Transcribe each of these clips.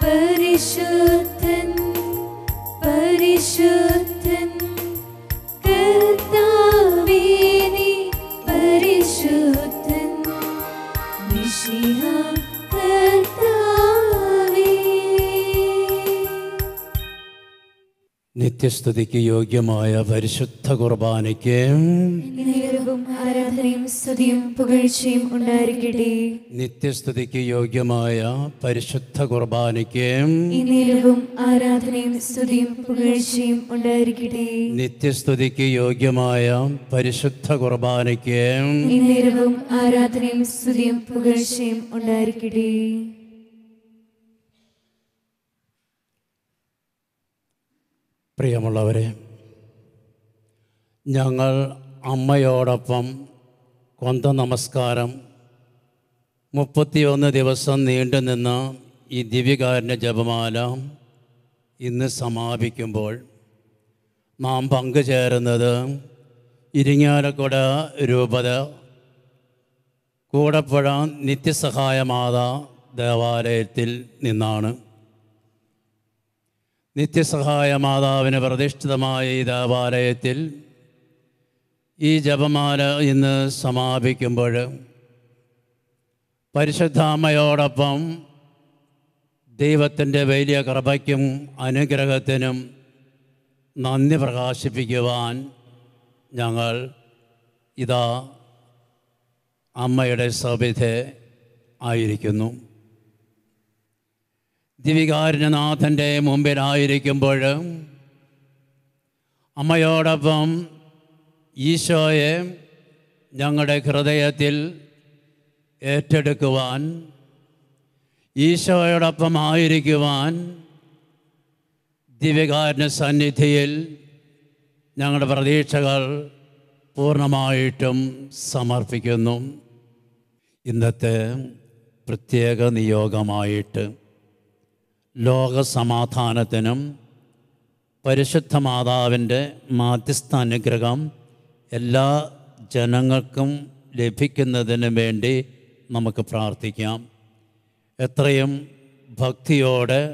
പരിശുദ്ധൻ പരിശുദ്ധൻ കർത്താവേ നീ പരിശുദ്ധൻ മിശിഹ കർത്താവേ നിത്യസ്തുതിക്ക് യോഗ്യമായ പരിശുദ്ധ കുർബാനയ്ക്ക് നേരവും ആരാധനയും സ്തുതിയും പുകഴ്ചയും ഉണ്ടായിരിക്കട്ടെ നിത്യസ്തുതിക്ക് യോഗ്യമായ പരിശുദ്ധ കുർബാനയ്ക്ക് ഈ നേരവും ആരാധനയും സ്തുതിയും പുകഴ്ചയും ഉണ്ടായിരിക്കട്ടെ നിത്യസ്തുതിക്ക് യോഗ്യമായ പരിശുദ്ധ കുർബാനയ്ക്ക് ഈ നേരവും ആരാധനയും സ്തുതിയും പുകഴ്ചയും ഉണ്ടായിരിക്കട്ടെ പ്രിയമുള്ളവരെ ഞങ്ങൾ അമ്മയോടൊപ്പം കൊന്ത നമസ്കാരം മുപ്പത്തിയൊന്ന് ദിവസം നീണ്ടുനിന്ന ഈ ദിവ്യകാരുണ്യ ജപമാല ഇന്ന് സമാപിക്കുമ്പോൾ നാം പങ്കുചേരുന്നത് ഇരിങ്ങാലക്കുട രൂപത കൂടപ്പുഴ നിത്യസഹായമാത ദേവാലയത്തിൽ നിന്നാണ് നിത്യസഹായ മാതാവിന് പ്രതിഷ്ഠിതമായ ഈ ദേവാലയത്തിൽ ഈ ജപമാല ഇന്ന് സമാപിക്കുമ്പോൾ പരിശുദ്ധാമ്മയോടൊപ്പം ദൈവത്തിൻ്റെ വലിയ കൃപയ്ക്കും അനുഗ്രഹത്തിനും നന്ദി പ്രകാശിപ്പിക്കുവാൻ ഞങ്ങൾ ഇതാ അമ്മയുടെ സവിധെ ആയിരിക്കുന്നു ദിവികാരുണ്യനാഥൻ്റെ മുമ്പിലായിരിക്കുമ്പോൾ അമ്മയോടൊപ്പം ഈശോയെ ഞങ്ങളുടെ ഹൃദയത്തിൽ ഏറ്റെടുക്കുവാൻ ഈശോയോടൊപ്പം ആയിരിക്കുവാൻ ദിവ്യകാരുണ്യ സന്നിധിയിൽ ഞങ്ങളുടെ പ്രതീക്ഷകൾ പൂർണ്ണമായിട്ടും സമർപ്പിക്കുന്നു ഇന്നത്തെ പ്രത്യേക നിയോഗമായിട്ട് ലോകസമാധാനത്തിനും പരിശുദ്ധ മാതാവിൻ്റെ മാധ്യസ്ഥ അനുഗ്രഹം എല്ലാ ജനങ്ങൾക്കും ലഭിക്കുന്നതിന് വേണ്ടി നമുക്ക് പ്രാർത്ഥിക്കാം എത്രയും ഭക്തിയോടെ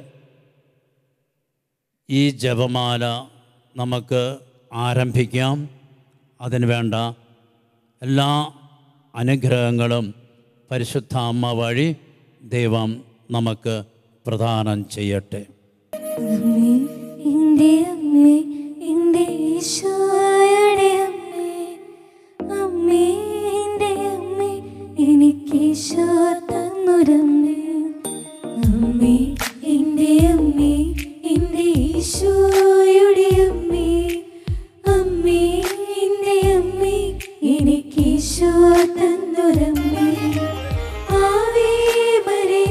ഈ ജപമാല നമുക്ക് ആരംഭിക്കാം അതിന് വേണ്ട എല്ലാ അനുഗ്രഹങ്ങളും പരിശുദ്ധ അമ്മ വഴി ദൈവം നമുക്ക് പ്രദാനം ചെയ്യട്ടെ അമ്മേ എൻ്റെ അമ്മേ എൻ്റെ ഈശോയുടെ അമ്മേ അമ്മേ എൻ്റെ അമ്മേ എനിക്ക് ഈശോ തന്നൊരമ്മേ അമ്മേ എൻ്റെ അമ്മേ എൻ്റെ ഈശോയുടെ അമ്മേ അമ്മേ എൻ്റെ അമ്മേ എനിക്ക് ഈശോ തന്നൊരമ്മേ ആവേ മരിയ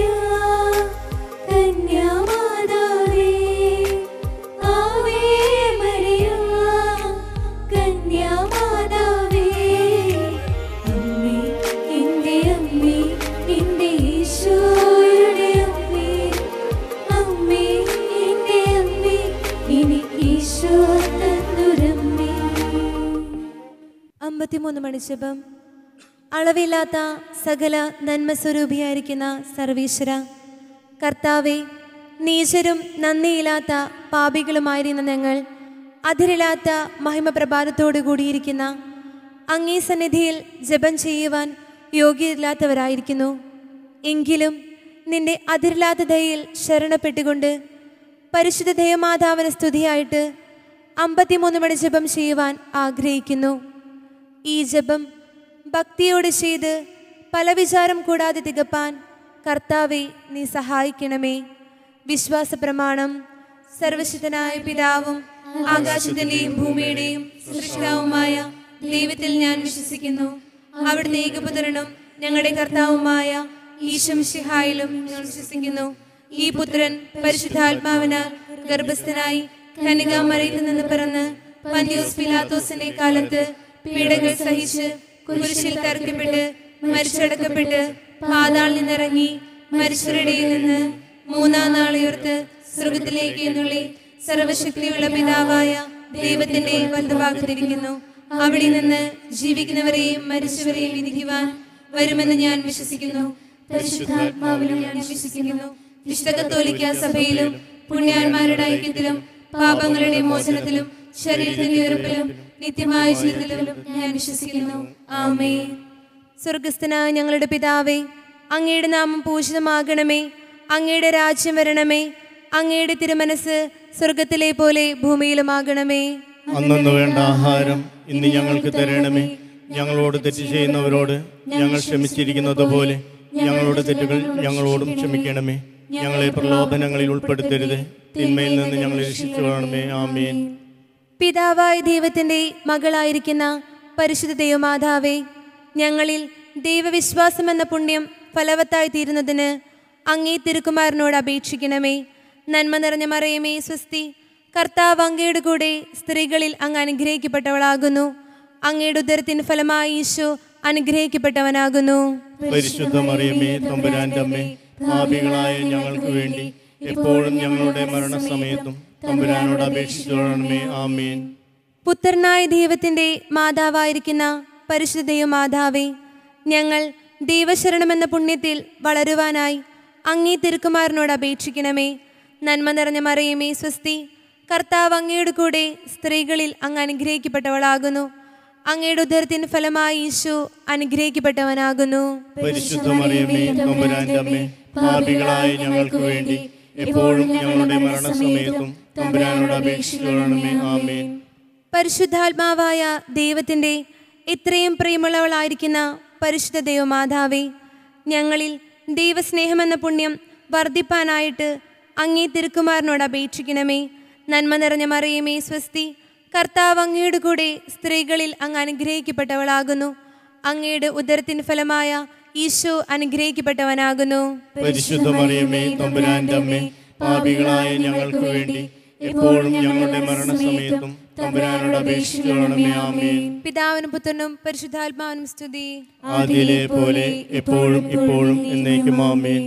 കന്യാമാതാവേ ആവേ മരിയ കന്യാമാതാവേ അമ്മേ എൻ്റെ അമ്മേ എൻ്റെ ഈശോയുടെ അമ്മേ അമ്മേ എൻ്റെ അമ്മേ എനിക്ക് ഈശോ തന്നൊരമ്മേ അമ്പത്തിമൂന്ന് മണിജപം അളവില്ലാത്ത സകല നന്മസ്വരൂപിയായിരിക്കുന്ന സർവീശ്വര കർത്താവെ നീചരും നന്ദിയില്ലാത്ത പാപികളുമായിരുന്ന ഞങ്ങൾ അതിരില്ലാത്ത മഹിമപ്രഭാതത്തോടു കൂടിയിരിക്കുന്ന അങ്ങേ സന്നിധിയിൽ ജപം ചെയ്യുവാൻ യോഗ്യരില്ലാത്തവരായിരിക്കുന്നു എങ്കിലും നിന്റെ അതിരില്ലാത്ത ദയയിൽ ശരണപ്പെട്ടുകൊണ്ട് പരിശുദ്ധ ദൈവമാതാവിന് സ്തുതിയായിട്ട് അമ്പത്തിമൂന്ന് മണി ജപം ചെയ്യുവാൻ ആഗ്രഹിക്കുന്നു ഈ ജപം ഭക്തിയോടെ ചെയ്ത് പല വിചാരം കൂടാതെ തികപ്പാൻ കർത്താവെ നീ സഹായിക്കണമേ വിശ്വാസ പ്രമാണം സർവശക്തനായ പിതാവും ആകാശത്തിന്റെയും ഭൂമിയുടെയും സൃഷ്ടാവുമായ ദൈവത്തിൽ ഞാൻ വിശ്വസിക്കുന്നു അവിടുന്ന് ഏകപുത്രനും ഞങ്ങളുടെ കർത്താവുമായ ഈശംഷിഹായിലും ഞാൻ വിശ്വസിക്കുന്നു ഈ പുത്രൻ പരിശുദ്ധാത്മാവിനാൽ ഗർഭസ്ഥനായി കനികാമരയിൽ നിന്ന് പിറന്ന് പന്തിയോസ് പിലാത്തോസിന്റെ കാലത്ത് പീഡകൾ സഹിച്ച് കുരിശിൽ തറക്കപ്പെട്ട് മരിച്ചടക്കപ്പെട്ട് പാതാളിൽ നിന്നിറങ്ങി മരിച്ചവരുടെയിൽ നിന്ന് മൂന്നാം നാൾ ഉയർത്ത് സ്വർഗത്തിലേക്ക് എന്നുള്ളി സർവശക്തിയുള്ള പിതാവായ ദൈവത്തിന്റെ വലതുഭാഗത്തിരിക്കുന്നു അവിടെ നിന്ന് ജീവിക്കുന്നവരെയും മരിച്ചവരെയും വിധിക്കുവാൻ വരുമെന്ന് ഞാൻ വിശ്വസിക്കുന്നു പരിശുദ്ധാത്മാവിലും ഞാൻ വിശ്വസിക്കുന്നു വിശുദ്ധ കത്തോലിക്ക സഭയിലും പുണ്യാന്മാരുടെ ഐക്യത്തിലും പാപങ്ങളുടെ മോചനത്തിലും ശരീരത്തിന്റെ ഉയർപ്പിലും നിത്യമായ ജീവിതത്തിലും ഞാൻ വിശ്വസിക്കുന്നു ആമേ സ്വർഗസ്ഥനായ ഞങ്ങളുടെ പിതാവേ അങ്ങയുടെ നാമം പൂജിതമാകണമേ അങ്ങയുടെ രാജ്യം വരണമേ അങ്ങയുടെ തിരുമനസ് സ്വർഗത്തിലെ പോലെ ഭൂമിയിലുമാകണമേ അന്നു വേണ്ട ആഹാരം ഇന്ന് ഞങ്ങൾക്ക് തരണമേ ഞങ്ങളോട് തെറ്റ് ചെയ്യുന്നവരോട് ഞങ്ങൾ ക്ഷമിച്ചിരിക്കുന്നത് പോലെ ഞങ്ങളുടെ തെറ്റുകൾ ഞങ്ങളോടും ക്ഷമിക്കണമേ ഞങ്ങളെ പ്രലോഭനങ്ങളിൽ ഉൾപ്പെടുത്തരുത് തിന്മയിൽ നിന്ന് ഞങ്ങളെ രക്ഷിച്ചു വേണമേ ആമേൻ പിതാവായ ദൈവത്തിൻ്റെ മകളായിരിക്കുന്ന പരിശുദ്ധ ദൈവമാതാവേ ഞങ്ങളിൽ ദൈവവിശ്വാസം എന്ന പുണ്യം ഫലവത്തായി തീരുന്നതിന് അങ്ങേ തിരുക്കുമാരനോട് അപേക്ഷിക്കണമേ നന്മ നിറഞ്ഞ മറിയമേ സ്വസ്തി കർത്താവ് അങ്ങയുടെ കൂടെ സ്ത്രീകളിൽ അങ്ങ് അനുഗ്രഹിക്കപ്പെട്ടവളാകുന്നു അങ്ങയുടെ ഉദരത്തിന് ഫലമായി ഈശോ അനുഗ്രഹിക്കപ്പെട്ടവനാകുന്നു പരിശുദ്ധ മറിയമേ തമ്പുരാന്റെ അമ്മേ പാപികളായ ഞങ്ങൾക്ക് വേണ്ടി എപ്പോഴും ഞങ്ങളുടെ മരണസമയത്തും തമ്പുരാനോട് അപേക്ഷിച്ചു വേണമേ ആമേൻ പുത്രനായ ദൈവത്തിൻ്റെ മാതാവായിരിക്കുന്ന പരിശുദ്ധ ദൈവമാതാവേ ഞങ്ങൾ ദൈവശരണമെന്ന പുണ്യത്തിൽ വളരുവാനായി അങ്ങേ തിരുക്കുമാരനോട് അപേക്ഷിക്കണമേ നന്മ നിറഞ്ഞ മറിയമേ സ്വസ്തി കർത്താവ് അങ്ങയുടെ കൂടെ സ്ത്രീകളിൽ അങ്ങ് അനുഗ്രഹിക്കപ്പെട്ടവളാകുന്നു അങ്ങയുടെ ഉദരത്തിന് ഫലമായി ഈശോ അനുഗ്രഹിക്കപ്പെട്ടവനാകുന്നു പരിശുദ്ധ മറിയമേ തമ്പുരാന്റെ അമ്മേ പാപികളായ ഞങ്ങൾക്ക് വേണ്ടി എപ്പോഴും ഞങ്ങളുടെ മരണസമയത്തും തമ്പുരാനോട് അപേക്ഷിച്ചു വേണമേ ആമേൻ പരിശുദ്ധാത്മാവായ ദൈവത്തിൻ്റെ ഇത്രയും പ്രിയമുള്ളവളായിരിക്കുന്ന പരിശുദ്ധ ദൈവമാതാവേ ഞങ്ങളിൽ ദൈവസ്നേഹമെന്ന പുണ്യം വർദ്ധിപ്പാനായിട്ട് അങ്ങേ തിരുക്കുമാരനോട് അപേക്ഷിക്കണമേ നന്മ നിറഞ്ഞ മറിയമേ സ്വസ്തി കർത്താവ് അങ്ങയുടെ കൂടെ സ്ത്രീകളിൽ അങ്ങ് അനുഗ്രഹിക്കപ്പെട്ടവളാകുന്നു അങ്ങയുടെ ഉദരത്തിന് ഫലമായ ഈശോ അനുഗ്രഹിക്കപ്പെട്ടവനാകുന്നു പരിശുദ്ധ മറിയമേ തമ്പുരാന്റെ അമ്മേ പാപികളായ ഞങ്ങൾക്ക് വേണ്ടി എപ്പോഴും ഞങ്ങളുടെ മരണസമയത്തും തമ്പുരാനോട് അപേക്ഷിച്ചു വേണമേ ആമേൻ പിതാവിനും പുത്രനും പരിശുദ്ധാത്മാവിനും സ്തുതി ആദ്യയിലെ പോലെ എപ്പോഴും ഇപ്പോഴും എന്നേക്കും ആമേൻ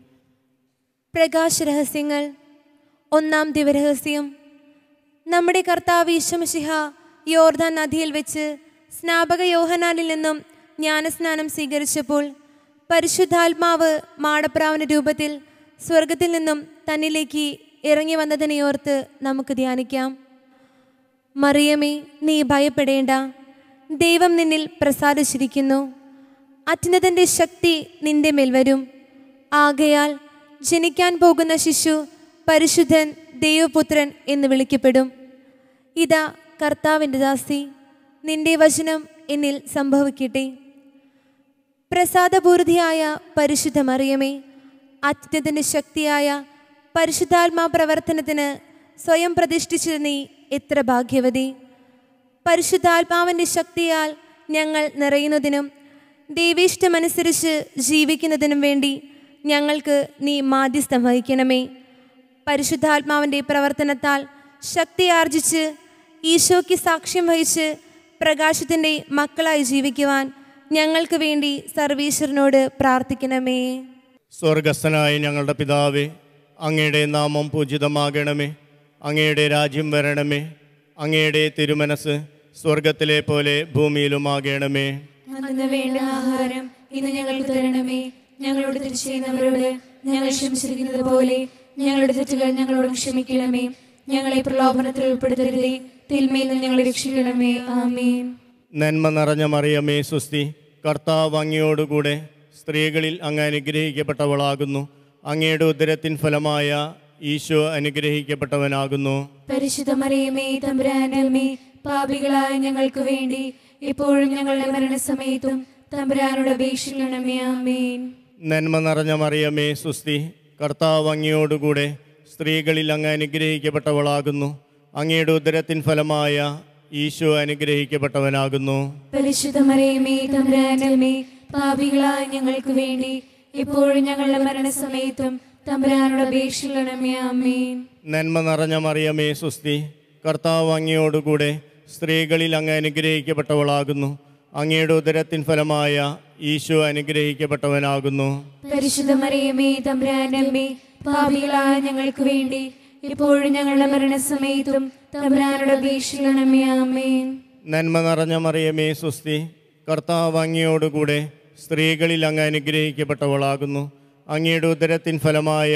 പ്രകാശരഹസ്യങ്ങൾ ഒന്നാം ദിവരഹസ്യം നമ്മുടെ കർത്താവ് ഈശോമിശിഹ യോർദാൻ നദിയിൽ വെച്ച് സ്നാപക യോഹനാനിൽ നിന്നും ജ്ഞാനസ്നാനം സ്വീകരിച്ചപ്പോൾ പരിശുദ്ധാത്മാവ് മാടപ്രാവിൻ്റെ രൂപത്തിൽ സ്വർഗത്തിൽ നിന്നും തന്നിലേക്ക് ഇറങ്ങി വന്നതിനെയോർത്ത് നമുക്ക് ധ്യാനിക്കാം മറിയമേ നീ ഭയപ്പെടേണ്ട ദൈവം നിന്നിൽ പ്രസാദിച്ചിരിക്കുന്നു അത്യുന്നതൻ്റെ ശക്തി നിന്റെ മേൽ വരും ആകയാൽ ജനിക്കാൻ പോകുന്ന ശിശു പരിശുദ്ധൻ ദൈവപുത്രൻ എന്ന് വിളിക്കപ്പെടും ഇതാ കർത്താവിൻ്റെ ദാസി നിന്റെ വചനം എന്നിൽ സംഭവിക്കട്ടെ പ്രസാദപൂർതിയായ പരിശുദ്ധ മറിയമേ അത്യുന്നതൻ്റെ ശക്തിയായ പരിശുദ്ധാത്മാ പ്രവർത്തനത്തിന് സ്വയം പ്രതിഷ്ഠിച്ച നീ എത്ര ഭാഗ്യവതി പരിശുദ്ധാത്മാവിൻ്റെ ശക്തിയാൽ ഞങ്ങൾ നിറയുന്നതിനും ദൈവീഷ്ടമനുസരിച്ച് ജീവിക്കുന്നതിനും വേണ്ടി ഞങ്ങൾക്ക് നീ മാധ്യസ്ഥം വഹിക്കണമേ പരിശുദ്ധാത്മാവിൻ്റെ പ്രവർത്തനത്താൽ ശക്തി ആർജിച്ച് ഈശോയ്ക്ക് സാക്ഷ്യം വഹിച്ച് പ്രകാശത്തിൻ്റെ മക്കളായി ജീവിക്കുവാൻ ഞങ്ങൾക്ക് വേണ്ടി സർവീശ്വരനോട് പ്രാർത്ഥിക്കണമേ സ്വർഗസ്ഥനായ ഞങ്ങളുടെ പിതാവേ അങ്ങയുടെ നാമം പൂജിതമാകണമേ അങ്ങയുടെ രാജ്യം വരണമേ അങ്ങയുടെ തിരുമനസ് സ്വർഗത്തിലെ പോലെ ഭൂമിയിലുമാകണമേ അന്ന് വേണ്ട ആഹാരം ഇന്ന് ഞങ്ങൾക്ക് തരണമേ ഞങ്ങളോട് തെറ്റ് ചെയ്യുന്നവരോട് ഞങ്ങൾ ക്ഷമിച്ചിരിക്കുന്നത് പോലെ ഞങ്ങളുടെ തെറ്റുകൾ ഞങ്ങളോട് ക്ഷമിക്കണമേ ഞങ്ങളെ പ്രലോഭനത്തിൽ ഉൾപ്പെടുത്തരുതേ തിന്മയിൽ നിന്ന് ഞങ്ങളെ രക്ഷിക്കണമേ ആമേൻ നന്മ നിറഞ്ഞ മറിയമേ സുസ്തി കർത്താവ് അങ്ങയോടുകൂടെ സ്ത്രീകളിൽ അങ്ങ് അനുഗ്രഹിക്കപ്പെട്ടവളാകുന്നു അങ്ങയുടെ ഉദരത്തിൻ ഫലമായ ഈശോ അനുഗ്രഹിക്കപ്പെട്ടവനാകുന്നു പരിശുദ്ധ മറിയമേ തമ്പുരാന്റെ അമ്മേ പാപികളായ ഞങ്ങൾക്ക് വേണ്ടി ഇപ്പോഴും ഞങ്ങളുടെ മരണസമയത്തും തമ്പുരാനോട് അപേക്ഷിക്കണമേ ആമേൻ നന്മ നിറഞ്ഞ മറിയമേ സുസ്തി കർത്താവ് അങ്ങയോടുകൂടെ സ്ത്രീകളിൽ അങ്ങ് അനുഗ്രഹിക്കപ്പെട്ടവളാകുന്നു അങ്ങയുടെ ഉദരത്തിൻ ഫലമായ ഈശോ അനുഗ്രഹിക്കപ്പെട്ടവനാകുന്നു പരിശുദ്ധ മറിയമേ തമ്പുരാന്റെ അമ്മേ പാപികളായ ഞങ്ങൾക്ക് വേണ്ടി ഇപ്പോഴും ഞങ്ങളുടെ മരണസമയത്തും തമ്പുരാനോട് അപേക്ഷിക്കണമേ ആമേൻ നന്മ നിറഞ്ഞ മറിയമേ സുസ്തി കർത്താവ് അങ്ങയോടുകൂടെ സ്ത്രീകളിൽ അങ്ങ് അനുഗ്രഹിക്കപ്പെട്ടവളാകുന്നു അങ്ങയുടെ ഉദരത്തിൻ ഫലമായ ഈശോ അനുഗ്രഹിക്കപ്പെട്ടവനാകുന്നു പരിശുദ്ധ മറിയമേ തമ്പുരാന്റെ അമ്മേ പാപികളായ ഞങ്ങൾക്ക് വേണ്ടി ഇപ്പോഴും ഞങ്ങളുടെ മരണസമയത്തും തമ്പുരാനോട് അപേക്ഷിക്കണമേ ആമേൻ നന്മ നിറഞ്ഞ മറിയമേ സുസ്തി കർത്താവ് അങ്ങയോടുകൂടെ സ്ത്രീകളിൽ അങ്ങ് അനുഗ്രഹിക്കപ്പെട്ടവളാകുന്നു അങ്ങയുടെ ഉദരത്തിൻ ഫലമായ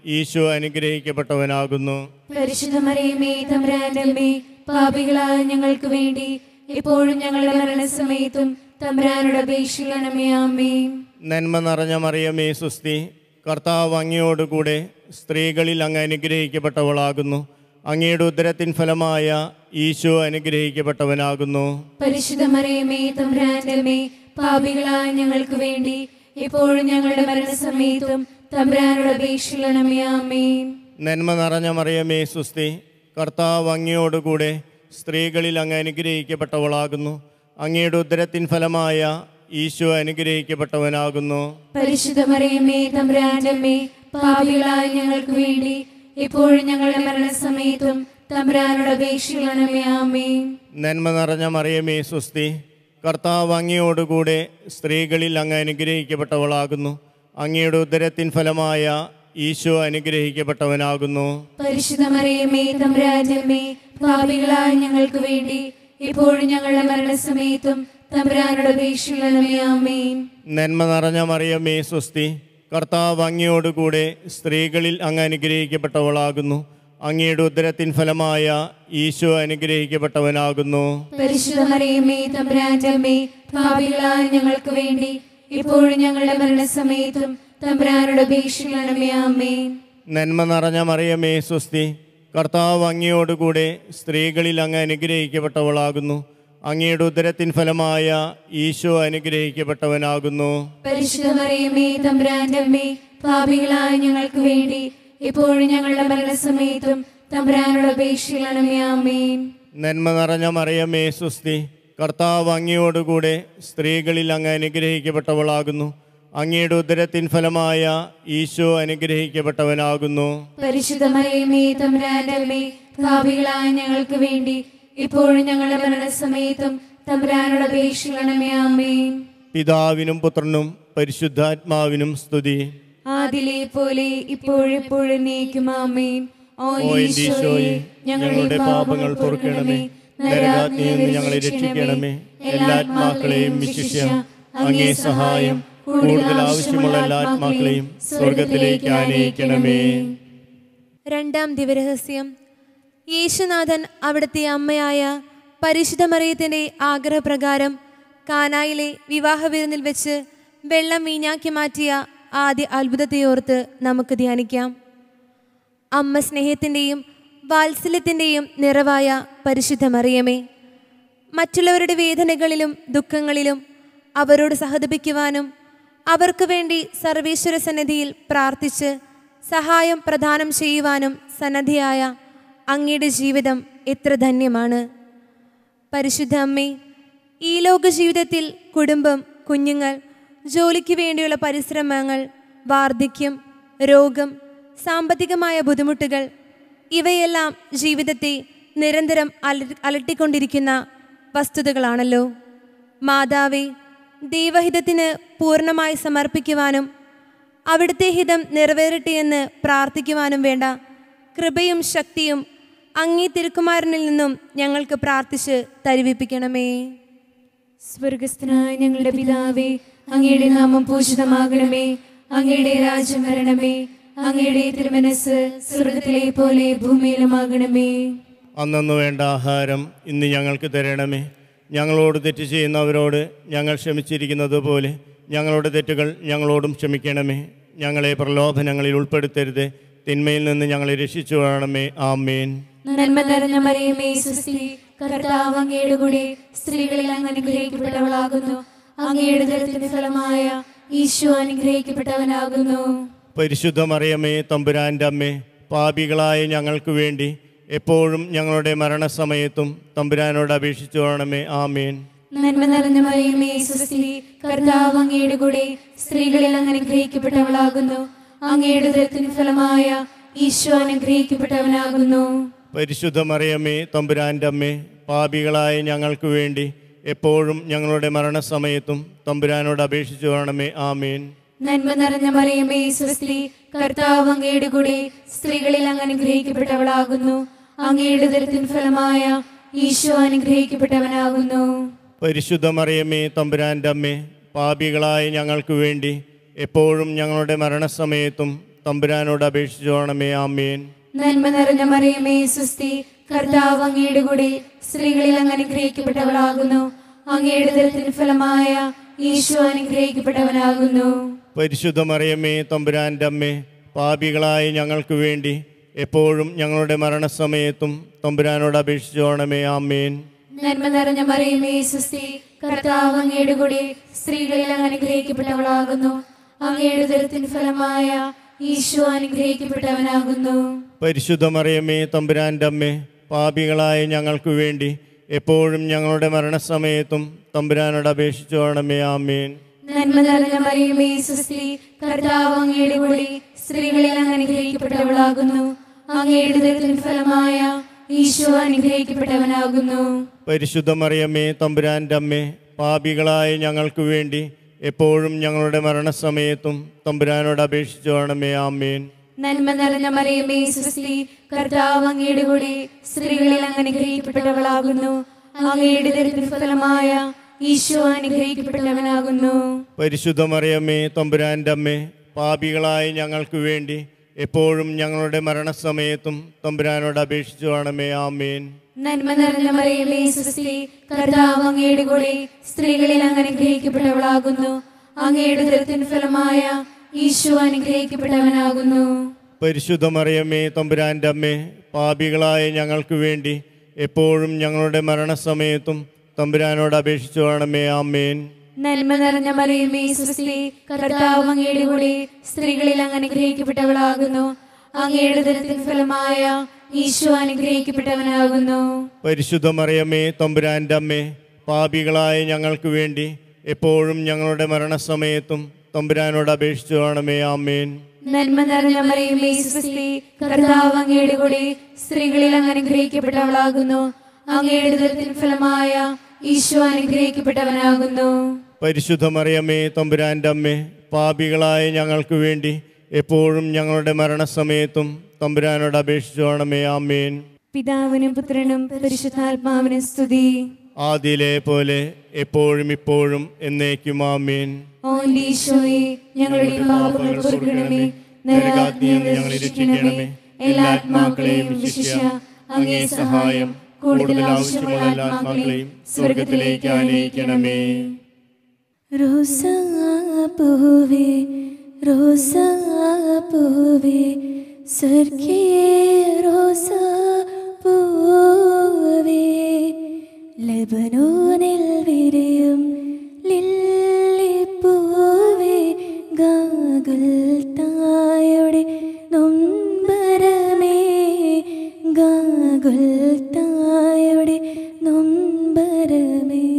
ഈശോ അനുഗ്രഹിക്കപ്പെട്ടവനാകുന്നു പരിശുദ്ധ മറിയമേ തമ്പുരാന്റെ അമ്മേ പാപികളായ ഞങ്ങൾക്ക് വേണ്ടി എപ്പോഴും ഞങ്ങളുടെ മരണസമയത്തും തമ്പുരാനോട് അപേക്ഷിക്കണമേ ആമേ നന്മ നിറഞ്ഞ മറിയമേ സുസ്തി കർത്താവ് അങ്ങയോടുകൂടെ സ്ത്രീകളിൽ അങ്ങ് അനുഗ്രഹിക്കപ്പെട്ടവളാകുന്നു അങ്ങയുടെ ഉദരത്തിൻ ഫലമായ ഈശോ അനുഗ്രഹിക്കപ്പെട്ടവനാകുന്നു പരിശുദ്ധ മറിയമേ തമ്പുരാന്റെ അമ്മേ പാപികളായ ഞങ്ങൾക്ക് വേണ്ടി എപ്പോഴും ഞങ്ങളുടെ മരണസമയത്തും തമ്പുരാനോട് അപേക്ഷിക്കണമേ ആമേ നന്മ നിറഞ്ഞ മറിയമേ സുസ്തി കർത്താവ് അങ്ങയോടുകൂടെ സ്ത്രീകളിൽ അങ്ങ് അനുഗ്രഹിക്കപ്പെട്ടവളാകുന്നു അങ്ങയുടെ ഉദരത്തിൻ ഫലമായ ഈശോ അനുഗ്രഹിക്കപ്പെട്ടവനാകുന്നു പരിശുദ്ധ മറിയമേ തമ്പുരാന്റെ അമ്മേ പാപികളായ ഞങ്ങൾക്ക് വേണ്ടി എപ്പോഴും ഞങ്ങളുടെ മരണസമയത്തും തമ്പുരാനോട് അപേക്ഷിക്കണമേ ആമേ നന്മ നിറഞ്ഞ മറിയമേ സുസ്തി കർത്താവ് അങ്ങയോടുകൂടെ സ്ത്രീകളിൽ അങ്ങ് അനുഗ്രഹിക്കപ്പെട്ടവളാകുന്നു അങ്ങയുടെ ഉദരത്തിൻ ഫലമായ ഈശോ അനുഗ്രഹിക്കപ്പെട്ടവനാകുന്നു പരിശുദ്ധ മറിയമേ തമ്പുരാന്റെ അമ്മേ പാപികളായ ഞങ്ങൾക്ക് വേണ്ടി എപ്പോഴും ഞങ്ങളുടെ മരണസമയത്തും തമ്പുരാനോട് അപേക്ഷിക്കണമേ ആമേ നന്മ നിറഞ്ഞ മറിയമേ സുസ്തി കർത്താവ് അങ്ങയോടുകൂടെ സ്ത്രീകളിൽ അങ്ങ് അനുഗ്രഹിക്കപ്പെട്ടവളാകുന്നു അങ്ങയുടെ ഉദരത്തിൻ ഫലമായ ഈശോ അനുഗ്രഹിക്കപ്പെട്ടവനാകുന്നു പരിശുദ്ധ മറിയമേ തമ്പുരാന്റെ അമ്മേ പാപികളായ ഞങ്ങൾക്ക് വേണ്ടി എപ്പോഴും ഞങ്ങളുടെ മരണസമയത്തും തമ്പുരാനോട് അപേക്ഷിക്കണമേ ആമേ നന്മ നിറഞ്ഞ മറിയമേ സുസ്തി കർത്താവ് അങ്ങയോടുകൂടെ സ്ത്രീകളിൽ അങ്ങ് അനുഗ്രഹിക്കപ്പെട്ടവളാകുന്നു അങ്ങയുടെ ഉദരത്തിൻ ഫലമായ ഈശോ അനുഗ്രഹിക്കപ്പെട്ടവനാകുന്നു പരിശുദ്ധ മറിയമേ തമ്പുരാന്റെ അമ്മേ പാപികളായ ഞങ്ങൾക്ക് വേണ്ടി എപ്പോഴും ഞങ്ങളുടെ മരണസമയത്തും തമ്പുരാനോട് അപേക്ഷിക്കണമേ ആമേ നന്മ നിറഞ്ഞ മറിയമേ സുസ്തി കർത്താവ് അങ്ങയോടുകൂടെ സ്ത്രീകളിൽ അങ്ങ് അനുഗ്രഹിക്കപ്പെട്ടവളാകുന്നു അങ്ങയുടെ ഉദരത്തിൻ ഫലമായ ഈശോ അനുഗ്രഹിക്കപ്പെട്ടവനാകുന്നു പരിശുദ്ധ മറിയമേ തമ്പുരാന്റെ അമ്മേ പാപികളായ ഞങ്ങൾക്ക് വേണ്ടി ഇപ്പോഴും ഞങ്ങളുടെ മരണസമയത്തും തമ്പുരാനോട് അപേക്ഷിക്കണമേ ആമേ പിതാവിനും പുത്രനും പരിശുദ്ധാത്മാവിനും സ്തുതി ആദിലെ പോലെ ഇപ്പോഴെപ്പോഴും നീക്കും ആമേൻ ഓ ഓ എൻ്റെ ഈശോയെ ഞങ്ങളുടെ പാപങ്ങൾ പൊറുക്കണമേ നരകാഗ്നിയിൽ നിന്ന് ഞങ്ങളെ രക്ഷിക്കണമേ എല്ലാ ആത്മാക്കളെയും വിശിഷ്യ അങ്ങേ സഹായം കൂടുതൽ ആവശ്യമുള്ള എല്ലാ ആത്മാക്കളെയും സ്വർഗത്തിലേക്ക് ആനയിക്കണമേ രണ്ടാം ദിവരഹസ്യം യേശുനാഥൻ അവിടുത്തെ അമ്മയായ പരിശുദ്ധ മറിയത്തിൻ്റെ ആഗ്രഹപ്രകാരം കാനായിലെ വിവാഹ വിരുന്നിൽ വെച്ച് വെള്ളം വീഞ്ഞാക്കി മാറ്റിയ ആദ്യ അത്ഭുതത്തെയോർത്ത് നമുക്ക് ധ്യാനിക്കാം അമ്മ സ്നേഹത്തിൻ്റെയും വാത്സല്യത്തിൻ്റെയും നിറവായ പരിശുദ്ധ മറിയമേ മറ്റുള്ളവരുടെ വേദനകളിലും ദുഃഖങ്ങളിലും അവരോട് സഹതപിക്കുവാനും അവർക്ക് വേണ്ടി സർവേശ്വര സന്നിധിയിൽ പ്രാർത്ഥിച്ച് സഹായം പ്രദാനം ചെയ്യുവാനും സന്നദ്ധയായ അങ്ങയുടെ ജീവിതം എത്ര ധന്യമാണ് പരിശുദ്ധ അമ്മേ ഈ ലോക ജീവിതത്തിൽ കുടുംബം കുഞ്ഞുങ്ങൾ ജോലിക്ക് വേണ്ടിയുള്ള പരിശ്രമങ്ങൾ വാർദ്ധക്യം രോഗം സാമ്പത്തികമായ ബുദ്ധിമുട്ടുകൾ ഇവയെല്ലാം ജീവിതത്തെ നിരന്തരം അല അലട്ടിക്കൊണ്ടിരിക്കുന്ന വസ്തുതകളാണല്ലോ മാതാവേ ദൈവഹിതത്തിന് പൂർണ്ണമായി സമർപ്പിക്കുവാനും അവിടുത്തെ ഹിതം നിറവേറട്ടെ എന്ന് പ്രാർത്ഥിക്കുവാനും വേണ്ട കൃപയും ശക്തിയും അങ്ങേ തിരുക്കുമാരനിൽ നിന്നും ഞങ്ങൾക്ക് പ്രാർത്ഥിച്ച് തരുവിപ്പിക്കണമേ സ്വർഗസ്ഥനായ ഞങ്ങളുടെ പിതാവേ അങ്ങയുടെ നാമം പൂജിതമാകണമേ അങ്ങയുടെ രാജ്യം വരണമേ അങ്ങയുടെ തിരുമനസ് സ്വർഗത്തിലെ പോലെ ഭൂമിയിലുമാകണമേ അന്നു വേണ്ട ആഹാരം ഇന്ന് ഞങ്ങൾക്ക് തരണമേ ഞങ്ങളോട് തെറ്റ് ചെയ്യുന്നവരോട് ഞങ്ങൾ ക്ഷമിച്ചിരിക്കുന്നത് പോലെ ഞങ്ങളുടെ തെറ്റുകൾ ഞങ്ങളോടും ക്ഷമിക്കണമേ ഞങ്ങളെ പ്രലോഭനങ്ങളിൽ ഉൾപ്പെടുത്തരുത് തിന്മയിൽ നിന്ന് ഞങ്ങളെ രക്ഷിച്ചു വേണമേ ആമേൻ നന്മ നിറഞ്ഞ മറിയമേ സുസ്തി കർത്താവ് അങ്ങയുടെ കൂടെ സ്ത്രീകളിൽ അങ്ങ് അനുഗ്രഹിക്കപ്പെട്ടവളാകുന്നു അങ്ങയുടെ ദരത്തിന്റെ ഫലമായ ഈശോ അനുഗ്രഹിക്കപ്പെട്ടവനാകുന്നു പരിശുദ്ധ മറിയമേ തമ്പുരാൻ്റെ അമ്മേ പാപികളായ ഞങ്ങൾക്ക് വേണ്ടി എപ്പോഴും ഞങ്ങളുടെ മരണസമയത്തും തമ്പുരാനോട് അപേക്ഷിച്ചു വേണമേ ആമേൻ നന്മ നിറഞ്ഞ മറിയമേ സുസ്തി കർത്താവ് അങ്ങയുടെ കൂടെ സ്ത്രീകളിൽ അങ്ങ് അനുഗ്രഹിക്കപ്പെട്ടവളാകുന്നു അങ്ങയുടെ ദരത്തിന്റെ ഫലമായ ഈശോ അനുഗ്രഹിക്കപ്പെട്ടവനാകുന്നു പരിശുദ്ധ മറിയമ്മേ തമ്പുരാൻ്റെ അമ്മേ പാപികളായ ഞങ്ങൾക്ക് വേണ്ടി എപ്പോഴും ഞങ്ങളുടെ മരണസമയത്തും തമ്പുരാനോട് അപേക്ഷിച്ചു വേണമേ ആമേൻ നന്മ നിറഞ്ഞ മറിയമേ സുസ്തി കർത്താവ് അങ്ങയുടെ കൂടെ സ്ത്രീകളിൽ അങ്ങ് അനുഗ്രഹിക്കപ്പെട്ടവളാകുന്നു അങ്ങയുടെ ദരത്തിൻ ഫലമായ ഈശോ അനുഗ്രഹിക്കപ്പെട്ടവനാകുന്നു പരിശുദ്ധ മറിയമ്മേ തമ്പുരാൻ്റെ അമ്മേ പാപികളായ ഞങ്ങൾക്ക് വേണ്ടി എപ്പോഴും ഞങ്ങളുടെ മരണസമയത്തും തമ്പുരാനോട് അപേക്ഷിച്ചോണമേ ആമേൻ നന്മ നിറഞ്ഞ മറിയമേ സുസ്തി കർത്താവ് അങ്ങയുടെ കൂടെ സ്ത്രീകളിൽ അങ്ങ് അനുഗ്രഹിക്കപ്പെട്ടവളാകുന്നു അങ്ങയുടെ ദരത്തിന് ഫലമായ ഈശോ അനുഗ്രഹിക്കപ്പെട്ടവനാകുന്നു പരിശുദ്ധ മറിയമ്മേ തമ്പുരാൻ്റെ അമ്മേ പാപികളായ ഞങ്ങൾക്ക് വേണ്ടി എപ്പോഴും ഞങ്ങളുടെ മരണസമയത്തും തമ്പുരാനോട് അപേക്ഷിച്ചോണമേ ആമേൻ നന്മ നിറഞ്ഞ മറിയമേ സുസ്തി കർത്താവ് അങ്ങയുടെ കൂടെ സ്ത്രീകളിൽ അങ്ങ് അനുഗ്രഹിക്കപ്പെട്ടവളാകുന്നു അങ്ങയുടെ ദരത്തിന് ഫലമായ ഈശോ അനുഗ്രഹിക്കപ്പെട്ടവനാകുന്നു പരിശുദ്ധ മറിയമ്മേ തമ്പുരാൻ്റെ അമ്മേ പാപികളായ ഞങ്ങൾക്ക് വേണ്ടി എപ്പോഴും ഞങ്ങളുടെ മരണസമയത്തും തമ്പുരാനോട് അപേക്ഷിച്ചോണമേ ആമേൻ നന്മ നിറഞ്ഞ മറിയമേ സുസ്തി കർത്താവ് അങ്ങയുടെ കൂടെ സ്ത്രീകളിൽ അങ്ങ് അനുഗ്രഹിക്കപ്പെട്ടവളാകുന്നു അങ്ങയുടെ ദരത്തിന് ഫലമായ ഈശോ അനുഗ്രഹിക്കപ്പെട്ടവനാകുന്നു പരിശുദ്ധ മറിയമ്മേ തമ്പുരാൻ്റെ അമ്മേ പാപികളായ ഞങ്ങൾക്ക് വേണ്ടി എപ്പോഴും ഞങ്ങളുടെ മരണസമയത്തും തമ്പുരാനോട് അപേക്ഷിച്ചോണമേ ആമേൻ നന്മ നിറഞ്ഞ മറിയമേ സുസ്തി കർത്താവ് അങ്ങയുടെ കൂടെ സ്ത്രീകളിൽ അങ്ങ് അനുഗ്രഹിക്കപ്പെട്ടവളാകുന്നു അങ്ങയുടെ ദരത്തിന് ഫലമായ ഈശോ അനുഗ്രഹിക്കപ്പെട്ടവനാകുന്നു പരിശുദ്ധ മറിയമ്മേ തമ്പുരാൻ്റെ അമ്മേ പാപികളായ ഞങ്ങൾക്ക് വേണ്ടി എപ്പോഴും ഞങ്ങളുടെ മരണസമയത്തും തമ്പുരാനോട് അപേക്ഷിച്ചോണമേ ആമേൻ നന്മ നിറഞ്ഞ മറിയമേ സുസ്തി കർത്താവ് അങ്ങയുടെ കൂടെ സ്ത്രീകളിൽ അങ്ങ് അനുഗ്രഹിക്കപ്പെട്ടവളാകുന്നു അങ്ങയുടെ ദരത്തിന് ഫലമായ ഈശോ അനുഗ്രഹിക്കപ്പെട്ടവനാകുന്നു പരിശുദ്ധ മറിയമ്മേ തമ്പുരാൻ്റെ അമ്മേ പാപികളായ ഞങ്ങൾക്ക് വേണ്ടി എപ്പോഴും ഞങ്ങളുടെ മരണസമയത്തും തമ്പുരാനോട് അപേക്ഷിച്ചോണമേ ആമേൻ നന്മ നിറഞ്ഞ മറിയമേ സുസ്തി കർത്താവ് അങ്ങയുടെ കൂടെ സ്ത്രീകളിൽ അങ്ങ് അനുഗ്രഹിക്കപ്പെട്ടവളാകുന്നു അങ്ങയുടെ ദരത്തിന് ഫലമായ ഈശോ അനുഗ്രഹിക്കപ്പെട്ടവനാകുന്നു പരിശുദ്ധ മറിയമ്മേ തമ്പുരാൻ്റെ അമ്മേ പാപികളായ ഞങ്ങൾക്ക് വേണ്ടി എപ്പോഴും ഞങ്ങളുടെ മരണസമയത്തും തമ്പുരാനോട് അപേക്ഷിച്ചോണമേ ആമേൻ നന്മ നിറഞ്ഞ മറിയമേ സുസ്തി കർത്താവ് അങ്ങയുടെ കൂടെ സ്ത്രീകളിൽ അങ്ങ് അനുഗ്രഹിക്കപ്പെട്ടവളാകുന്നു അങ്ങയുടെ ദരത്തിന് ഫലമായ ഈശോ അനുഗ്രഹിക്കപ്പെട്ടവനാകുന്നു പരിശുദ്ധ മറിയമ്മേ തമ്പുരാൻ്റെ അമ്മേ പാപികളായ ഞങ്ങൾക്ക് വേണ്ടി എപ്പോഴും ഞങ്ങളുടെ മരണസമയത്തും തമ്പുരാനോട് അപേക്ഷിച്ചോണമേ ആമേൻ പിതാവിനും പുത്രനും പരിശുദ്ധാത്മാവിനും സ്തുതി ആദിയിലെ പോലെ എപ്പോഴും ഇപ്പോഴും എന്നേക്കും ആമേൻ ഓ ഈശോയെ ഞങ്ങളുടെ പാപങ്ങൾ പൊറുക്കണമേ നരകാഗ്നിയിൽ നിന്ന് ഞങ്ങളെ രക്ഷിക്കണമേ എല്ലാ ആത്മാക്കളെയും ശിക്ഷ അങ്ങേ സഹായം കൂടുതൽ ആവശ്യമുള്ള എല്ലാ ആത്മാക്കളെയും സ്വർഗത്തിലേക്ക് ആനയിക്കണമേ റോസാപ്പൂവേ റോസാപ്പൂവേ സ്വർഗീയ റോസാപ്പൂവേ ലബനോനിൽ വിരിയും ലില്ലിപ്പൂവേ ഗാഗുൽ തായുടെ നൊമ്പരമേ ഗാഗുൽ തായുടെ നൊമ്പരമേ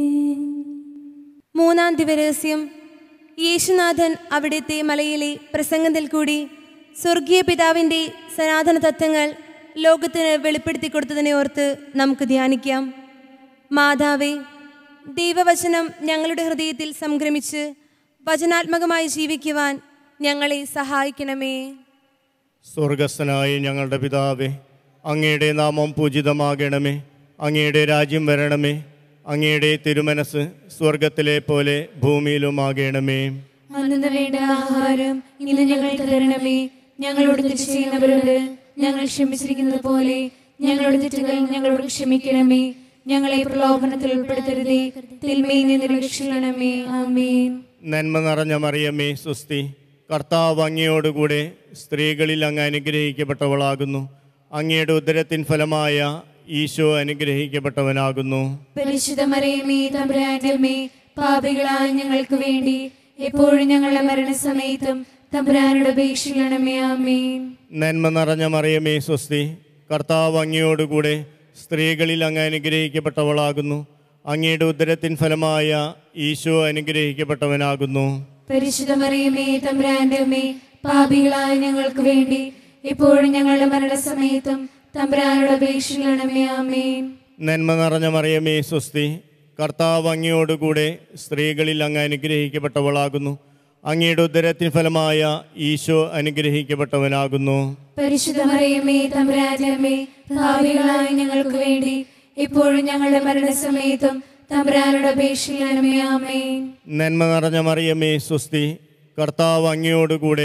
മൂന്നാം ദിവരഹസ്യം യേശുനാഥൻ അവിടുത്തെ മലയിലെ പ്രസംഗത്തിൽ കൂടി സ്വർഗീയ പിതാവിൻ്റെ സനാതന തത്വങ്ങൾ ലോകത്തിന് വെളിപ്പെടുത്തി കൊടുത്തതിനെ ഓർത്ത് നമുക്ക് ധ്യാനിക്കാം മാതാവേ ദൈവവചനം ഞങ്ങളുടെ ഹൃദയത്തിൽ സംക്രമിച്ച് വചനാത്മകമായി ജീവിക്കുവാൻ ഞങ്ങളെ സഹായിക്കണമേ സ്വർഗസ്ഥനായ ഞങ്ങളുടെ പിതാവേ അങ്ങയുടെ നാമം പൂജിതമാകണമേ അങ്ങയുടെ രാജ്യം വരണമേ അങ്ങയുടെ തിരുമനസ് സ്വർഗത്തിലെ പോലെ ഭൂമിയിലുമാകണമേ അന്നു വേണ്ട ആഹാരം ഇന്ന് ഞങ്ങൾക്ക് തരണമേ ഞങ്ങളോട് തെറ്റ് ചെയ്യുന്നവരോട് ഞങ്ങൾ ക്ഷമിച്ചിരിക്കുന്നത് പോലെ ഞങ്ങളുടെ തെറ്റുകൾ ഞങ്ങളോട് ക്ഷമിക്കണമേ ഞങ്ങളെ പ്രലോഭനത്തിൽ ഉൾപ്പെടുത്തരുതേ തിന്മയിൽ നിന്ന് രക്ഷിക്കണമേ ആമേൻ നന്മ നിറഞ്ഞ മറിയമ്മേ സുസ്തി കർത്താവ് അങ്ങയോടുകൂടെ സ്ത്രീകളിൽ അങ്ങ് അനുഗ്രഹിക്കപ്പെട്ടവളാകുന്നു അങ്ങയുടെ ഉദരത്തിൻ ഫലമായ ഈശോ അനുഗ്രഹിക്കപ്പെട്ടവനാകുന്നു പരിശുദ്ധ മറിയമേ തമ്പുരാന്റെ അമ്മേ പാപികളായ ഞങ്ങൾക്ക് വേണ്ടി എപ്പോഴും ഞങ്ങളുടെ മരണസമയത്തും തമ്പുരാനോട് അപേക്ഷിക്കണമേ ആമേൻ നന്മ നിറഞ്ഞ മറിയമേ സ്വസ്തി കർത്താവ് അങ്ങയോടുകൂടെ സ്ത്രീകളിൽ അങ്ങ് അനുഗ്രഹിക്കപ്പെട്ടവളാകുന്നു അങ്ങയുടെ ഉദരത്തിൻ ഫലമായ ഈശോ അനുഗ്രഹിക്കപ്പെട്ടവനാകുന്നു പരിശുദ്ധ മറിയമേ തമ്പുരാന്റെ അമ്മേ പാപികളായ ഞങ്ങൾക്ക് വേണ്ടി എപ്പോഴും ഞങ്ങളുടെ മരണസമയത്തും തമ്പുരാനോട് അപേക്ഷിക്കണമേ ആമേൻ നന്മ നിറഞ്ഞ മറിയമേ സ്വസ്തി കർത്താവ് അങ്ങയോടുകൂടെ സ്ത്രീകളിൽ അങ്ങ് അനുഗ്രഹിക്കപ്പെട്ടവളാകുന്നു അങ്ങയുടെ ഉദരത്തിൻ ഫലമായ ഈശോ അനുഗ്രഹിക്കപ്പെട്ടവനാകുന്നു പരിശുദ്ധ മറിയമേ തമ്പുരാന്റെ അമ്മേ പാപികളായ ഞങ്ങൾക്ക് വേണ്ടി എപ്പോഴും ഞങ്ങളുടെ മരണസമയത്തും തമ്പുരാനോട് അപേക്ഷിക്കണമേ ആമേൻ നന്മ നിറഞ്ഞ മറിയമേ സ്വസ്തി കർത്താവ് അങ്ങയോടുകൂടെ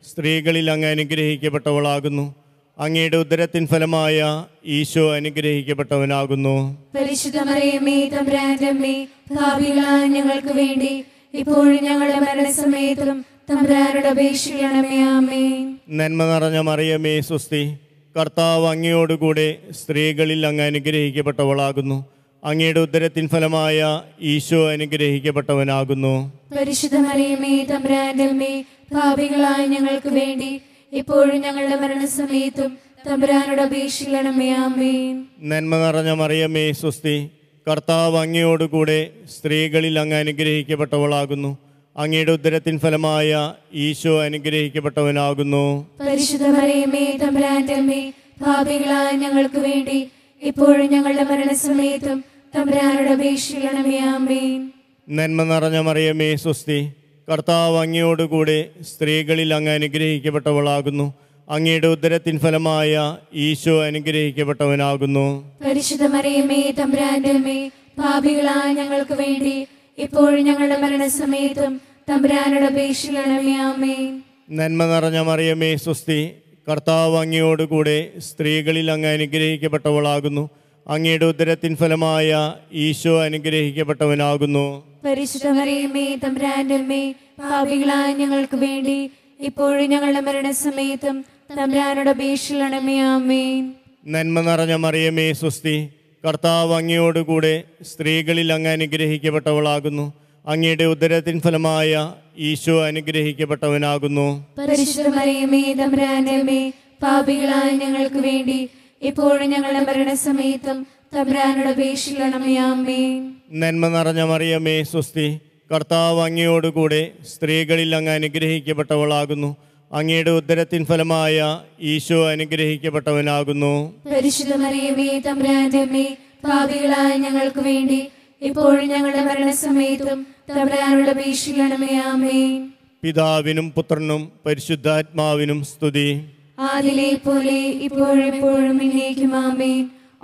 സ്ത്രീകളിൽ അങ്ങ് അനുഗ്രഹിക്കപ്പെട്ടവളാകുന്നു അങ്ങയുടെ ഉദരത്തിൻ ഫലമായ ഈശോ അനുഗ്രഹിക്കപ്പെട്ടവനാകുന്നു പരിശുദ്ധ മറിയമേ തമ്പുരാന്റെ അമ്മേ ഭാവികളായ ഞങ്ങൾക്ക് വേണ്ടി ഇപ്പോഴും ഞങ്ങളുടെ മരണസമയത്തും തമ്പുരാനുടെ അപേക്ഷിക്കണമേ ആമേ നന്മ നിറഞ്ഞ മറിയമേ സ്വസ്തി കർത്താവ് അങ്ങയോടുകൂടെ സ്ത്രീകളിൽ അങ്ങ് അനുഗ്രഹിക്കപ്പെട്ടവളാകുന്നു അങ്ങയുടെ ഉദരത്തിൻ ഫലമായ ഈശോ അനുഗ്രഹിക്കപ്പെട്ടവനാകുന്നു പരിശുദ്ധ മറിയമേ തമ്പുരാന്റെ അമ്മേ ഭാവികളായ ഞങ്ങൾക്ക് വേണ്ടി ഇപ്പോഴും ഞങ്ങളുടെ മരണസമയത്തും തമ്പുരാനുടെ അപേക്ഷിക്കണമേ ആമേ നന്മ നിറഞ്ഞ മറിയമേ സ്വസ്തി കർത്താവ് അങ്ങയോടുകൂടെ സ്ത്രീകളിൽ അങ്ങ് അനുഗ്രഹിക്കപ്പെട്ടവളാകുന്നു അങ്ങയുടെ ഉദരത്തിൻ ഫലമായ ഈശോ അനുഗ്രഹിക്കപ്പെട്ടവനാകുന്നു പരിശുദ്ധ മറിയമേ തമ്പുരാന്റെ അമ്മേ ഭാവികളായ ഞങ്ങൾക്ക് വേണ്ടി ഇപ്പോഴും ഞങ്ങളുടെ മരണസമയത്തും തമ്പുരാനുടെ അപേക്ഷിക്കണമേ ആമേ നന്മ നിറഞ്ഞ മറിയമേ സ്വസ്തി കർത്താവ് അങ്ങയോടുകൂടെ സ്ത്രീകളിൽ അങ്ങ് അനുഗ്രഹിക്കപ്പെട്ടവളാകുന്നു അങ്ങയുടെ ഉദരത്തിൻ ഫലമായ ഈശോ അനുഗ്രഹിക്കപ്പെട്ടവനാകുന്നു പരിശുദ്ധ മറിയമേ തമ്പുരാന്റെ അമ്മേ പാപികളായ ഞങ്ങൾക്ക് വേണ്ടി ഇപ്പോഴും ഞങ്ങളുടെ മരണസമയത്തും തമ്പുരാനുടെ അപേക്ഷിക്കണമേ ആമേ നന്മ നിറഞ്ഞ മറിയമേ സ്വസ്തി കർത്താവ് അങ്ങയോടുകൂടെ സ്ത്രീകളിൽ അങ്ങ് അനുഗ്രഹിക്കപ്പെട്ടവളാകുന്നു അങ്ങയുടെ ഉദരത്തിൻ ഫലമായ ഈശോ അനുഗ്രഹിക്കപ്പെട്ടവനാകുന്നു പരിശുദ്ധ മറിയമേ തമ്പുരാന്റെ അമ്മേ പാപികളായ ഞങ്ങൾക്ക് വേണ്ടി ഇപ്പോഴും ഞങ്ങളുടെ മരണസമയത്തും തമ്പുരാനുടെ അപേക്ഷിക്കണമേ ആമേ നന്മ നിറഞ്ഞ മറിയമേ സ്വസ്തി കർത്താവ് അങ്ങയോടുകൂടെ സ്ത്രീകളിൽ അങ്ങ് അനുഗ്രഹിക്കപ്പെട്ടവളാകുന്നു അങ്ങയുടെ ഉദരത്തിൻ ഫലമായ ഈശോ അനുഗ്രഹിക്കപ്പെട്ടവനാകുന്നു പരിശുദ്ധ മറിയമേ തമ്പുരാന്റെ അമ്മേ പാപികളായ ഞങ്ങൾക്ക് വേണ്ടി ഇപ്പോഴും ഞങ്ങളുടെ മരണസമയത്തും തമ്പുരാനുടെ അപേക്ഷിക്കണമേ ആമേ നന്മ നിറഞ്ഞ മറിയമേ സ്വസ്തി കർത്താവ് അങ്ങയോടുകൂടെ സ്ത്രീകളിൽ അങ്ങ് അനുഗ്രഹിക്കപ്പെട്ടവളാകുന്നു അങ്ങയുടെ ഉദരത്തിൻ ഫലമായ ഈശോ അനുഗ്രഹിക്കപ്പെട്ടവനാകുന്നു പരിശുദ്ധ മറിയമേ തമ്പുരാന്റെ അമ്മേ പാപികളായ ഞങ്ങൾക്ക് വേണ്ടി ഇപ്പോഴും ഞങ്ങളുടെ മരണസമയത്തും തമ്പുരാനോട് അപേക്ഷിക്കണമേ ആമേ പിതാവിനും പുത്രനും പരിശുദ്ധാത്മാവിനും സ്തുതി ആദിലെ പോലെ ഇപ്പോഴും എപ്പോഴും ഇന്നേക്കും ആമേ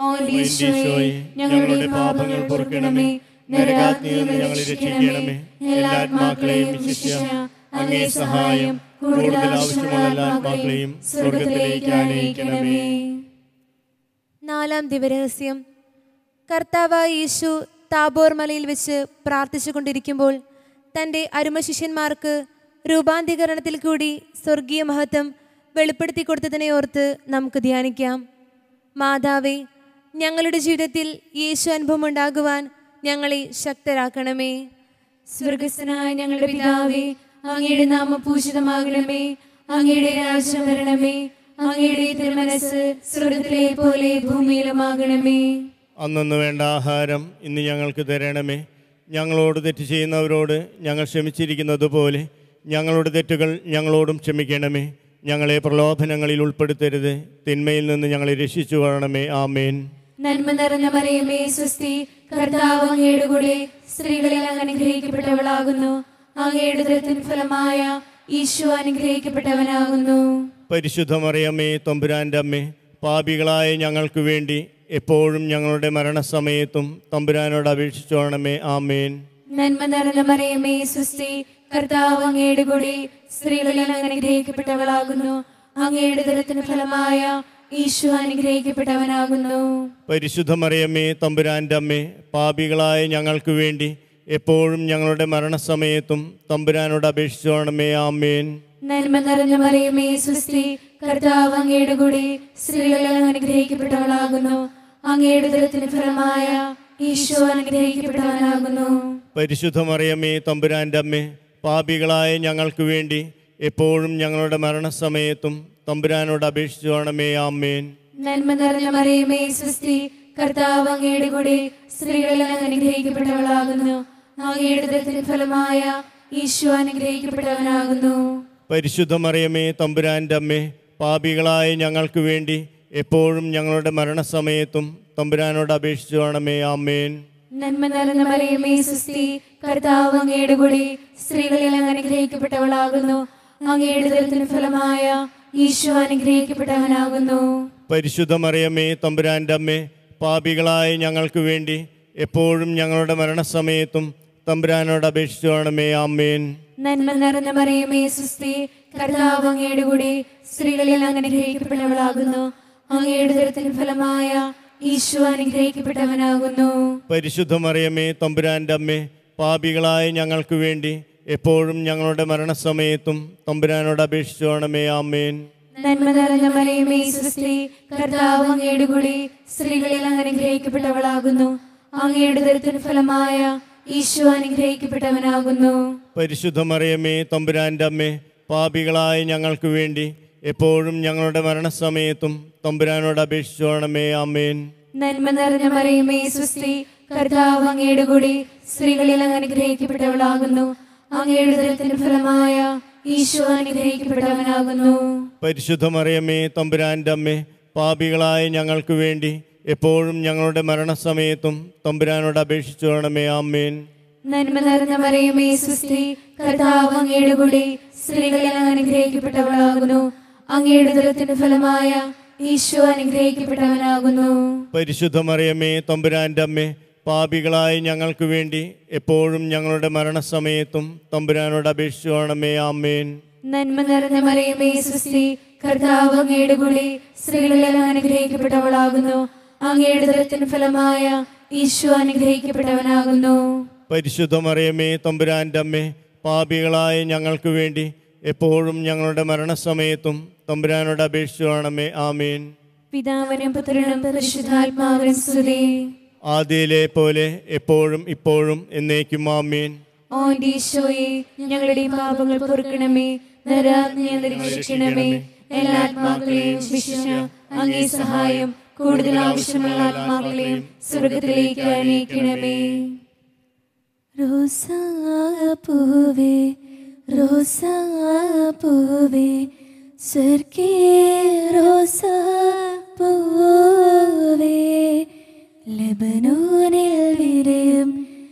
ഈശോയെ, ഞങ്ങളുടെ പാപങ്ങൾ പൊറുക്കണമേ നരകാഗ്നിയിൽ നിന്ന് ഞങ്ങളെ രക്ഷിക്കണമേ എല്ലാ ആത്മാക്കളെയും വിശിഷ്യ അങ്ങേ സഹായം കൂടുതൽ ആവശ്യമുള്ള എല്ലാ ആത്മാക്കളെയും സ്വർഗത്തിലേക്ക് ആനയിക്കണമേ നാലാം ദിവരഹസ്യം കർത്താവായ യേശു താബോർ മലയിൽ വെച്ച് പ്രാർത്ഥിച്ചു കൊണ്ടിരിക്കുമ്പോൾ തൻ്റെ അരുമശിഷ്യന്മാർക്ക് രൂപാന്തീകരണത്തിൽ കൂടി സ്വർഗീയ മഹത്വം വെളിപ്പെടുത്തി കൊടുത്തതിനെ ഓർത്ത് നമുക്ക് ധ്യാനിക്കാം മാതാവേ ഞങ്ങളുടെ ജീവിതത്തിൽ യേശു അനുഭവം ഉണ്ടാകുവാൻ ഞങ്ങളെ ശക്തരാക്കണമേ സ്വർഗസ്ഥനായ ഞങ്ങളുടെ പിതാവേ അങ്ങയുടെ നാമം പൂജിതമാകണമേ അങ്ങയുടെ രാജ്യം വരണമേ അങ്ങയുടെ തിരുമനസ് സ്വർഗത്തിലെ പോലെ ഭൂമിയിലുമാകണമേ അന്നന്ന് വേണ്ട ആഹാരം ഇന്ന് ഞങ്ങൾക്ക് തരണമേ ഞങ്ങളോട് തെറ്റ് ചെയ്യുന്നവരോട് ഞങ്ങൾ ക്ഷമിച്ചിരിക്കുന്നത് പോലെ ഞങ്ങളുടെ തെറ്റുകൾ ഞങ്ങളോടും ക്ഷമിക്കണമേ ഞങ്ങളെ പ്രലോഭനങ്ങളിൽ ഉൾപ്പെടുത്തരുത് തിന്മയിൽ നിന്ന് ഞങ്ങളെ രക്ഷിച്ചു കൊള്ളണമേ ആമേൻ നന്മ നിറഞ്ഞ മറിയമേ സ്വസ്തി കർത്താവ് അങ്ങയുടെ കൂടെ സ്ത്രീകളിൽ അങ്ങ് അനുഗ്രഹിക്കപ്പെട്ടവളാകുന്നു അങ്ങയുടെ ദൃത്തിൻ ഫലമായ ഈശോ അനുഗ്രഹിക്കപ്പെട്ടവനാകുന്നു പരിശുദ്ധ മറിയമ്മേ തമ്പുരാൻ്റെ അമ്മേ പാപികളായ ഞങ്ങൾക്ക് വേണ്ടി എപ്പോഴും ഞങ്ങളുടെ മരണസമയത്തും തമ്പുരാനോട് അപേക്ഷിച്ചോണമേ ആമേൻ നന്മ നിറഞ്ഞ മറിയമേ സുസ്തി കർത്താവ് അങ്ങയുടെ കൂടെ സ്ത്രീകളിൽ അങ്ങ് അനുഗ്രഹിക്കപ്പെട്ടവളാകുന്നു അങ്ങയുടെ ദൃത്തിന് ഫലമായ ഈശോ അനുഗ്രഹിക്കപ്പെട്ടവനാകുന്നു പരിശുദ്ധ മറിയമ്മേ തമ്പുരാൻ്റെ അമ്മേ പാപികളായ ഞങ്ങൾക്ക് വേണ്ടി എപ്പോഴും ഞങ്ങളുടെ മരണസമയത്തും തമ്പുരാനോട് അപേക്ഷിച്ചോണമേ ആമേൻ നന്മ നിറഞ്ഞ മറിയമേ സുസ്തി കർത്താവ് അങ്ങയുടെ കൂടെ സ്ത്രീകളിൽ അങ്ങ് അനുഗ്രഹിക്കപ്പെട്ടവളാകുന്നു അങ്ങയുടെ ദൃത്തിന് ഫലമായ ഈശോ അനുഗ്രഹിക്കപ്പെട്ടവനാകുന്നു പരിശുദ്ധ മറിയമ്മേ തമ്പുരാൻ്റെ അമ്മേ പാപികളായ ഞങ്ങൾക്ക് വേണ്ടി എപ്പോഴും ഞങ്ങളുടെ മരണസമയത്തും തമ്പുരാനോട് അപേക്ഷിച്ചോണമേ ആമേൻ നന്മ നിറഞ്ഞ മറിയമേ സുസ്തി കർത്താവ് അങ്ങയുടെ കൂടെ സ്ത്രീകളിൽ അങ്ങ് അനുഗ്രഹിക്കപ്പെട്ടവളാകുന്നു അങ്ങയുടെ ദൃത്തിന് ഫലമായ ഈശോ അനുഗ്രഹിക്കപ്പെട്ടവനാകുന്നു പരിശുദ്ധ മറിയമേ തമ്പുരാൻ്റെ അമ്മേ പാപികളായ ഞങ്ങൾക്ക് വേണ്ടി എപ്പോഴും ഞങ്ങളുടെ മരണസമയത്തും തമ്പുരാനോട് അപേക്ഷിച്ചോണമേ ആമേൻ നന്മ നിറഞ്ഞ മറിയമേ സുസ്തി കർത്താവ് അങ്ങയുടെ കൂടെ സ്ത്രീകളിൽ അങ്ങ് അനുഗ്രഹിക്കപ്പെട്ടവളാകുന്നു അങ്ങയുടെ ദൃത്തിന് ഫലമായ ഈശോ അനുഗ്രഹിക്കപ്പെട്ടവനാകുന്നു പരിശുദ്ധ മറിയമ്മേ തമ്പുരാൻ്റെ അമ്മേ പാപികളായ ഞങ്ങൾക്ക് വേണ്ടി എപ്പോഴും ഞങ്ങളുടെ മരണസമയത്തും തമ്പുരാനോട് അപേക്ഷിച്ചോണമേ ആമേൻ നന്മ നിറഞ്ഞ മറിയമേ സുസ്തി കർത്താവ് അങ്ങയുടെ കൂടെ സ്ത്രീകളിൽ അങ്ങ് അനുഗ്രഹിക്കപ്പെട്ടവളാകുന്നു അങ്ങയുടെ ദരത്തിന് ഫലമായ ഈശോ അനുഗ്രഹിക്കപ്പെട്ടവനാകുന്നു പരിശുദ്ധ മറിയമേ തമ്പുരാൻ്റെ അമ്മേ പാപികളായ ഞങ്ങൾക്ക് വേണ്ടി എപ്പോഴും ഞങ്ങളുടെ മരണസമയത്തും തമ്പുരാനോട് അപേക്ഷിച്ചോണമേ ആമേൻ നന്മ നിറഞ്ഞ മറിയമേ സുസ്ത്രീ കർത്താവ് അങ്ങയുടെ കൂടെ സ്ത്രീകളിൽ അങ്ങ് അനുഗ്രഹിക്കപ്പെട്ടവളാകുന്നു അങ്ങയുടെ ദരത്തിന് ഫലമായ ഈശോ അനുഗ്രഹിക്കപ്പെട്ടവനാകുന്നു പരിശുദ്ധ മറിയമേ തമ്പുരാൻ്റെ അമ്മേ പാപികളായ ഞങ്ങൾക്ക് വേണ്ടി എപ്പോഴും ഞങ്ങളുടെ മരണസമയത്തും തമ്പുരാനോട് അപേക്ഷിച്ചോണമേ ആമേൻ നന്മ നിറഞ്ഞ മറിയമേ സുസ്ത്രീ കർത്താവ് അങ്ങയുടെ കൂടെ സ്ത്രീകളിൽ അങ്ങ് അനുഗ്രഹിക്കപ്പെട്ടവളാകുന്നു അങ്ങയുടെ ദരത്തിന് ഫലമായ ഈശോ അനുഗ്രഹിക്കപ്പെട്ടവനാകുന്നു പരിശുദ്ധ മറിയമേ തമ്പുരാൻ്റെ അമ്മേ പാപികളായ ഞങ്ങൾക്ക് വേണ്ടി എപ്പോഴും ഞങ്ങളുടെ മരണസമയത്തും തമ്പുരാനോട് അപേക്ഷിച്ചോണമേ ആമേൻ നന്മ നിറഞ്ഞ മറിയമേ സുസ്ത്രീ കർത്താവ് അങ്ങയുടെ കൂടെ സ്ത്രീകളിൽ അങ്ങ് അനുഗ്രഹിക്കപ്പെട്ടവളാകുന്നു അങ്ങയുടെ ദരത്തിന് ഫലമായ ഈശോ അനുഗ്രഹിക്കപ്പെട്ടവനാകുന്നു പരിശുദ്ധ മറിയമേ തമ്പുരാൻ്റെ അമ്മേ പാപികളായ ഞങ്ങൾക്ക് വേണ്ടി എപ്പോഴും ഞങ്ങളുടെ മരണസമയത്തും തമ്പുരാനോട് അപേക്ഷിച്ചോണമേ ആമേൻ നന്മ നിറഞ്ഞ മറിയമേ സുസ്ത്രീ കർത്താവ് അങ്ങയുടെ കൂടെ സ്ത്രീകളിൽ അങ്ങ് അനുഗ്രഹിക്കപ്പെട്ടവളാകുന്നു അങ്ങയുടെ ദരത്തിന് ഫലമായ ഈശോ അനുഗ്രഹിക്കപ്പെട്ടവനാകുന്നു പരിശുദ്ധ മറിയമേ തമ്പുരാൻ്റെ അമ്മേ പാപികളായ ഞങ്ങൾക്ക് വേണ്ടി എപ്പോഴും ഞങ്ങളുടെ മരണസമയത്തും തമ്പുരാനോട് അപേക്ഷിച്ചോണമേ ആമേൻ പിതാവിനും പുത്രനും പരിശുദ്ധാത്മാവിനും സ്തുതി ആദ്യയിലെ പോലെ എപ്പോഴും ഇപ്പോഴും എന്നേക്കും ആമേൻ ഓന്റെ ഈശോയെ ഞങ്ങളുടെ പാപങ്ങൾ പൊറുക്കണമേ നരാജ്ഞയെ രക്ഷിക്കണമേ എല്ലാ ആത്മാക്കളെയും വിശ്വ അങ്ങേ സഹായം കൂടുതൽ ആവശ്യമുള്ള ആത്മാക്കളെയും സ്വർഗത്തിലേക്ക് അനയിക്കണമേ റോസാപ്പൂവേ റോസാപ്പൂവേ സ്വർഗീയ റോസാപ്പൂവേ ലബനോനിൽ വിരയും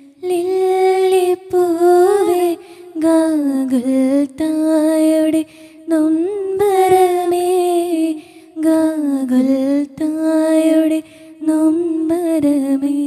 ലില്ലിപ്പൂവേ ഗാഗുൽ തായുടെ നൊമ്പരമേ ഗാഗുൽ തായുടെ നൊമ്പരമേ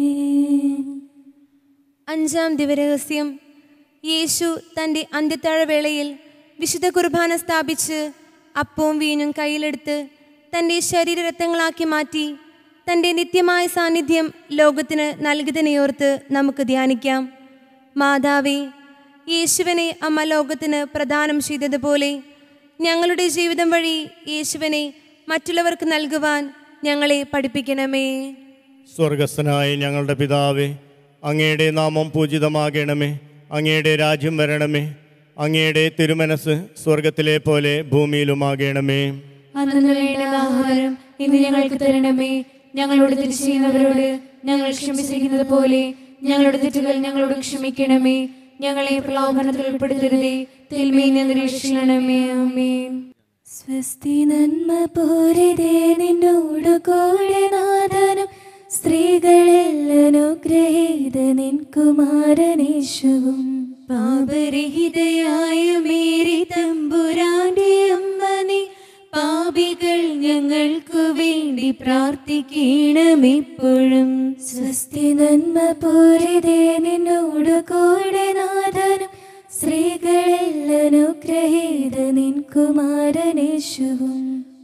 അഞ്ചാം ദിവരഹസ്യം യേശു തൻ്റെ അന്ത്യത്താഴവേളയിൽ വിശുദ്ധ കുർബാന സ്ഥാപിച്ച് അപ്പവും വീഞ്ഞും കയ്യിലെടുത്ത് തൻ്റെ ശരീരരത്നങ്ങളാക്കി മാറ്റി തൻ്റെ നിത്യമായ സാന്നിധ്യം ലോകത്തിന് നൽകിയതിനെയോർത്ത് നമുക്ക് ധ്യാനിക്കാം മാതാവേ യേശുവിനെ അമ്മ ലോകത്തിന് പ്രദാനം ചെയ്തതുപോലെ ഞങ്ങളുടെ ജീവിതം വഴി യേശുവിനെ മറ്റുള്ളവർക്ക് നൽകുവാൻ ഞങ്ങളെ പഠിപ്പിക്കണമേ സ്വർഗസ്ഥനായ ഞങ്ങളുടെ പിതാവേ അങ്ങയുടെ നാമം പൂജിതമാകണമേ അങ്ങയുടെ രാജ്യം വരണമേ അങ്ങയുടെ തിരുമനസ് സ്വർഗത്തിലെ പോലെ ഭൂമിയിലുമാകണമേ അന്നു വേണ്ട ആഹാരം ഇന്ന് ഞങ്ങൾക്ക് തരണമേ ഞങ്ങളോട് തെറ്റ് ചെയ്യുന്നവരോട് ഞങ്ങൾ ക്ഷമിച്ചിരിക്കുന്നത് പോലെ ഞങ്ങളുടെ തെറ്റുകൾ ഞങ്ങളോട് ക്ഷമിക്കണമേ ഞങ്ങളെ പ്രലോഭനത്തിൽ ഉൾപ്പെടുത്തരുതേ തിന്മയിൽ നിന്ന് രക്ഷിക്കണമേ ആമേൻ സ്വസ്തി നന്മ പൂരിതേ നിന്നോട് കൂടെ നാഥനും സ്ത്രീകളെല്ലനുഗ്രഹീത നിൻ കുമാരനേശുവും പാപരഹിതയായ മേരി തമ്പുരാന്റെ അമ്മ നീ പാപികൾ ഞങ്ങൾക്കു വേണ്ടി പ്രാർത്ഥിക്കണമെപ്പോഴും സ്വസ്തി നന്മ പൂരിതേ നിന്നോട് കൂടെ നാഥനും സ്ത്രീകളെല്ലനുഗ്രഹീത നിൻ കുമാരനേശുവും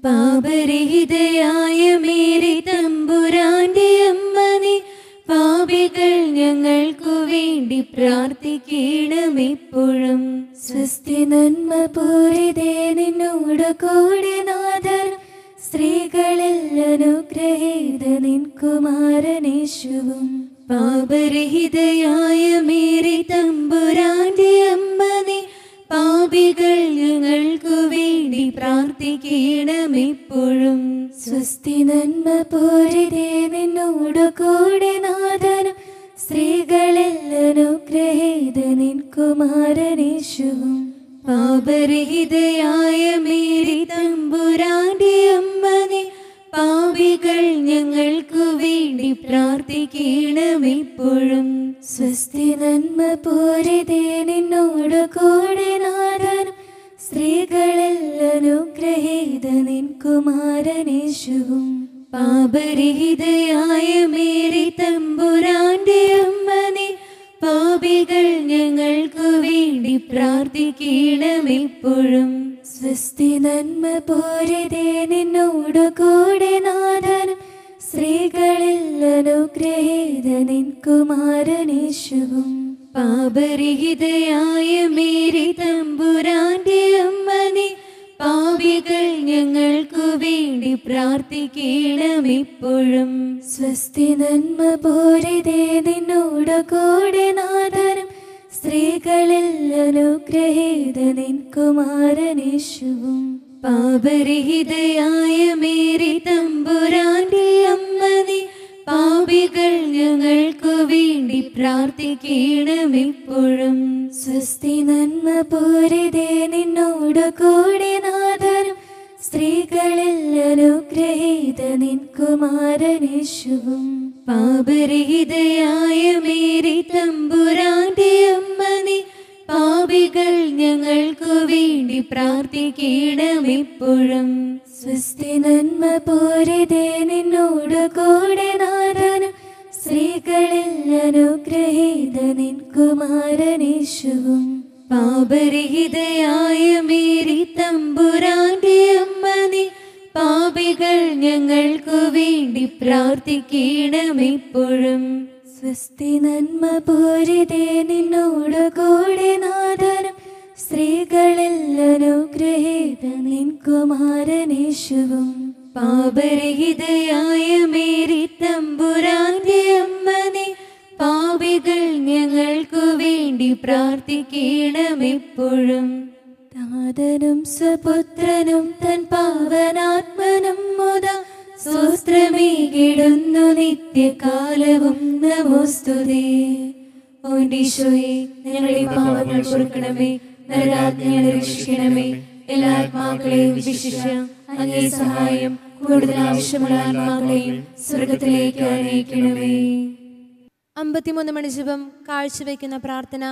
പാപരഹിതയായ മേരി തമ്പുരാന്റെ അമ്മ നീ പാപികൾ ഞങ്ങൾക്കു വേണ്ടി പ്രാർത്ഥിക്കണമെപ്പോഴും സ്വസ്തി നന്മ പൂരിതേ നിന്നോട് കൂടെ നാഥനും സ്ത്രീകളെല്ലനുഗ്രഹീത നിൻ കുമാരനേശുവും പാപരഹിതയായ മേരി തമ്പുരാന്റെ അമ്മ നീ പാപികൾ ഞങ്ങൾക്കു വേണ്ടി പ്രാർത്ഥിക്കണമെപ്പോഴും സ്വസ്തി നന്മ പൂരിതേ നിന്നോട് കൂടെ നാഥനും സ്ത്രീകളെല്ലനുഗ്രഹീത നിൻ കുമാരനേശുവും പാപരഹിതയായ മേരി തമ്പുരാന്റെ അമ്മ നീ പാപികൾ ഞങ്ങൾക്കു വേണ്ടി പ്രാർത്ഥിക്കണമെപ്പോഴും സ്വസ്തി നന്മ പൂരിതേ നിന്നോട് കൂടെ നാഥനും സ്ത്രീകളെല്ലനുഗ്രഹീത നിൻ കുമാരനേശുവും പാപരഹിതയായ മേരി തമ്പുരാന്റെ അമ്മ നീ പാപികൾ ഞങ്ങൾക്കു വേണ്ടി പ്രാർത്ഥിക്കണമെപ്പോഴും സ്വസ്തി നന്മ പൂരിതേ നിന്നോടു കൂടെ നാഥനും സ്ത്രീകളിൽ അനുഗ്രഹീത നിൻ കുമാരനേശുവും പാപരഹിതയായ മേരി തമ്പുരാന്റെ അമ്മ നീ പാപികൾ ഞങ്ങൾക്കു വേണ്ടി പ്രാർത്ഥിക്കണമിപ്പോഴും സ്വസ്തി നന്മ പൂരിതേ നിന്നോടു കൂടെ നാഥനും സ്ത്രീകളിൽ അനുഗ്രഹീത നിൻ കുമാരനേശുവും പാപരഹിതയായ മേരി തമ്പുരാന്റെ അമ്മ നീ പാപികൾ ഞങ്ങൾക്കു വേണ്ടി പ്രാർത്ഥിക്കണമിപ്പോഴും സ്വസ്തി നന്മ പൂരിതേ നിന്നോടു കൂടെ നാഥനും സ്ത്രീകളിൽ അനുഗ്രഹീത നിൻ കുമാരനേശുവും പാപരഹിതയായ മേരി തമ്പുരാന്റെ അമ്മ നീ പാപികൾ ഞങ്ങൾക്കു വേണ്ടി പ്രാർത്ഥിക്കണമിപ്പോഴും സ്വസ്തി നന്മ പൂരിതേ നിന്നോടു കൂടെ നാഥനും സ്ത്രീകളിൽ അനുഗ്രഹീത നിൻ കുമാരനേശുവും പാപരഹിതയായ മേരി തമ്പുരാന്റെ അമ്മ നീ പാപികൾ ഞങ്ങൾക്കു വേണ്ടി പ്രാർത്ഥിക്കണമിപ്പോഴും സ്വസ്തി നന്മ പൂരിതേ നിന്നോടു കൂടെ നാഥനും സ്ത്രീകളിൽ അനുഗ്രഹീത നിൻ കുമാരനേശുവും പാപരഹിതയായ മേരി തമ്പുരാന്റെ അമ്മ നീ പാപികൾ ഞങ്ങൾക്കു വേണ്ടി പ്രാർത്ഥിക്കണമിപ്പോഴും താതനും സ്വപുത്രനും തൻ പാവനാത്മനും മുത സ്വസ്ത്രമേകിടുന്നു നിത്യകാലവും നമോസ്തുതേ ഓണ്ടീശോയെ ഞങ്ങളുടെ പാപങ്ങൾ പൊറുക്കണമേ നരകാജ്ഞകളെ രക്ഷിക്കണമേ എല്ലാ ആത്മാക്കളെയും വിശിഷ്യ അങ്ങേ സഹായം കൂടുതൽ ആവശ്യമുള്ള ആത്മാക്കളെയും സ്വർഗത്തിലേക്ക് അനയിക്കണമേ അമ്പത്തിമൂന്ന് മണി ജപം കാഴ്ചവെക്കുന്ന പ്രാർത്ഥന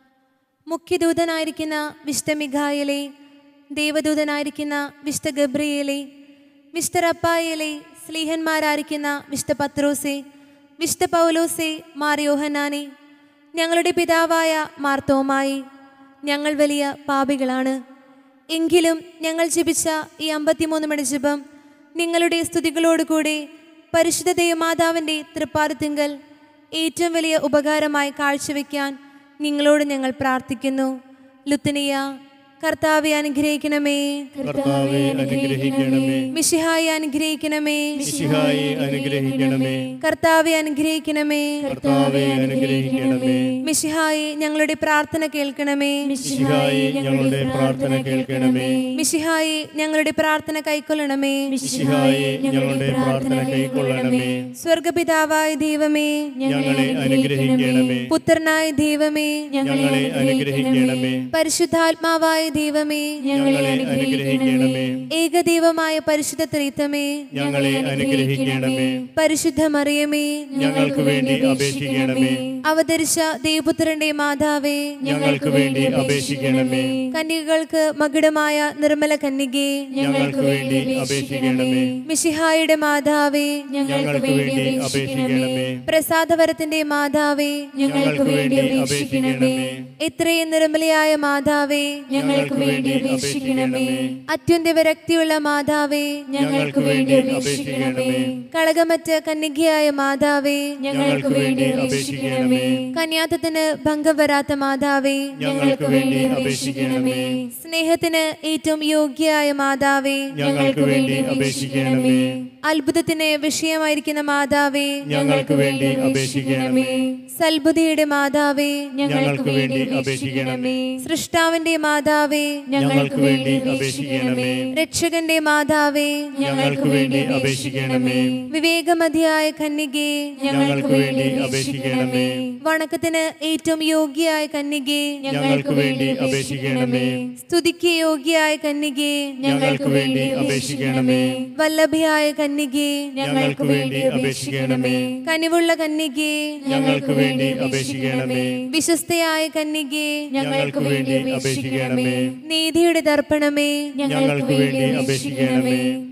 മുഖ്യദൂതനായിരിക്കുന്ന വിശുദ്ധ മിഖായലെ ദേവദൂതനായിരിക്കുന്ന വിശുദ്ധ ഗബ്രിയേലെ വിശുദ്ധ റപ്പായേലെ സ്ലീഹന്മാരായിരിക്കുന്ന വിശുദ്ധ പത്രോസെ വിശുദ്ധ പൗലോസെ മാറിയോഹനാനെ ഞങ്ങളുടെ പിതാവായ മാർത്തോമായി ഞങ്ങൾ വലിയ പാപികളാണ് എങ്കിലും ഞങ്ങൾ ജപിച്ച ഈ അമ്പത്തിമൂന്ന് മണി ജപം നിങ്ങളുടെ സ്തുതികളോടുകൂടി പരിശുദ്ധ ദേവമാതാവിൻ്റെ തൃപ്പാദത്തിങ്കൽ ഏറ്റവും വലിയ ഉപകാരമായി കാഴ്ചവെക്കാൻ നിങ്ങളോട് ഞങ്ങൾ പ്രാർത്ഥിക്കുന്നു ലുത്തനിയ കർത്താവെ അനുഗ്രഹിക്കണമേ കർത്താവെ അനുഗ്രഹിക്കണമേ മിഷിഹായി അനുഗ്രഹിക്കണമേ മിശിഹായെ അനുഗ്രഹിക്കണമേ കർത്താവെ അനുഗ്രഹിക്കണമേ കർത്താവെ അനുഗ്രഹിക്കണമേ മിഷിഹായി ഞങ്ങളുടെ പ്രാർത്ഥന കേൾക്കണമേ മിശിഹായെ ഞങ്ങളുടെ പ്രാർത്ഥന കേൾക്കണമേ മിഷിഹായി ഞങ്ങളുടെ പ്രാർത്ഥന കൈക്കൊള്ളണമേ മിശിഹായെ ഞങ്ങളുടെ പ്രാർത്ഥന കൈക്കൊള്ളണമേ സ്വർഗപിതാവായ ദൈവമേ ഞങ്ങളെ അനുഗ്രഹിക്കണമേ പുത്രനായ ദൈവമേ ഞങ്ങളെ അനുഗ്രഹിക്കണമേ പരിശുദ്ധാത്മാവായ ദൈവമേ ഞങ്ങളെ അനുഗ്രഹിക്കണമേ ഏകദൈവമായ പരിശുദ്ധ ത്രിത്വമേ ഞങ്ങളെ അനുഗ്രഹിക്കണമേ പരിശുദ്ധ മറിയമേ ഞങ്ങൾക്ക് വേണ്ടി അപേക്ഷിക്കണമേ അവതരിച്ച ദേവപുത്രന്റെ മാതാവേ ഞങ്ങൾക്ക് വേണ്ടി അപേക്ഷിക്കണമേ കന്യകൾക്ക് മകുടമായ നിർമ്മല കന്യകേ ഞങ്ങൾക്ക് വേണ്ടി അപേക്ഷിക്കണമേ മിഷിഹായുടെ മാതാവേ ഞങ്ങൾക്ക് വേണ്ടി അപേക്ഷിക്കണമേ പ്രസാദവരത്തിന്റെ മാതാവേ ഞങ്ങൾക്ക് വേണ്ടി അപേക്ഷിക്കണമേ എത്രയും നിർമ്മലയായ മാതാവേ ഞങ്ങൾക്ക് വേണ്ടി അപേക്ഷിക്കണമേ അത്യന്ത വിരക്തിയുള്ള മാതാവേ ഞങ്ങൾക്ക് വേണ്ടി അപേക്ഷിക്കണമേ കളകമറ്റ കന്യകയായ മാതാവേ ഞങ്ങൾക്ക് വേണ്ടി അപേക്ഷിക്കണമേ കന്യാത്തത്തിന് ഭംഗം വരാത്ത മാതാവേ ഞങ്ങൾക്ക് വേണ്ടി അപേക്ഷിക്കണമേ സ്നേഹത്തിന് ഏറ്റവും യോഗ്യയായ മാതാവേ ഞങ്ങൾക്ക് വേണ്ടി അപേക്ഷിക്കണമേ അത്ഭുതത്തിന് വിഷയമായിരിക്കുന്ന മാതാവേ ഞങ്ങൾക്ക് വേണ്ടി അപേക്ഷിക്കണമേ സൽബുദ്ധിയുടെ മാതാവേ ഞങ്ങൾക്ക് വേണ്ടി അപേക്ഷിക്കണമേ സൃഷ്ടാവിന്റെ മാതാവേ ഞങ്ങൾക്ക് വേണ്ടി അപേക്ഷിക്കണമേ രക്ഷകന്റെ മാതാവേ ഞങ്ങൾക്ക് വേണ്ടി അപേക്ഷിക്കണമേ വിവേകമതിയായ കന്യകേ ഞങ്ങൾക്ക് വേണ്ടി അപേക്ഷിക്കണമേ വണക്കത്തിന് ഏറ്റവും യോഗ്യയായ കന്യകേ ഞങ്ങൾക്ക് വേണ്ടി അപേക്ഷിക്കണമേ സ്തുതിക്ക് യോഗ്യയായ കന്യകേ ഞങ്ങൾക്ക് വേണ്ടി അപേക്ഷിക്കണമേ വല്ലഭയായ കന്യകേ ഞങ്ങൾക്ക് വേണ്ടി അപേക്ഷിക്കണമേ കനിവുള്ള കന്യകേ ഞങ്ങൾക്ക് വേണ്ടി അപേക്ഷിക്കണമേ വിശ്വസ്തയായ കന്യകേ ഞങ്ങൾക്ക് വേണ്ടി അപേക്ഷിക്കണമേ നീതിയുടെ ദർപ്പണമേ ഞങ്ങൾക്ക് വേണ്ടി അപേക്ഷിക്കണമേ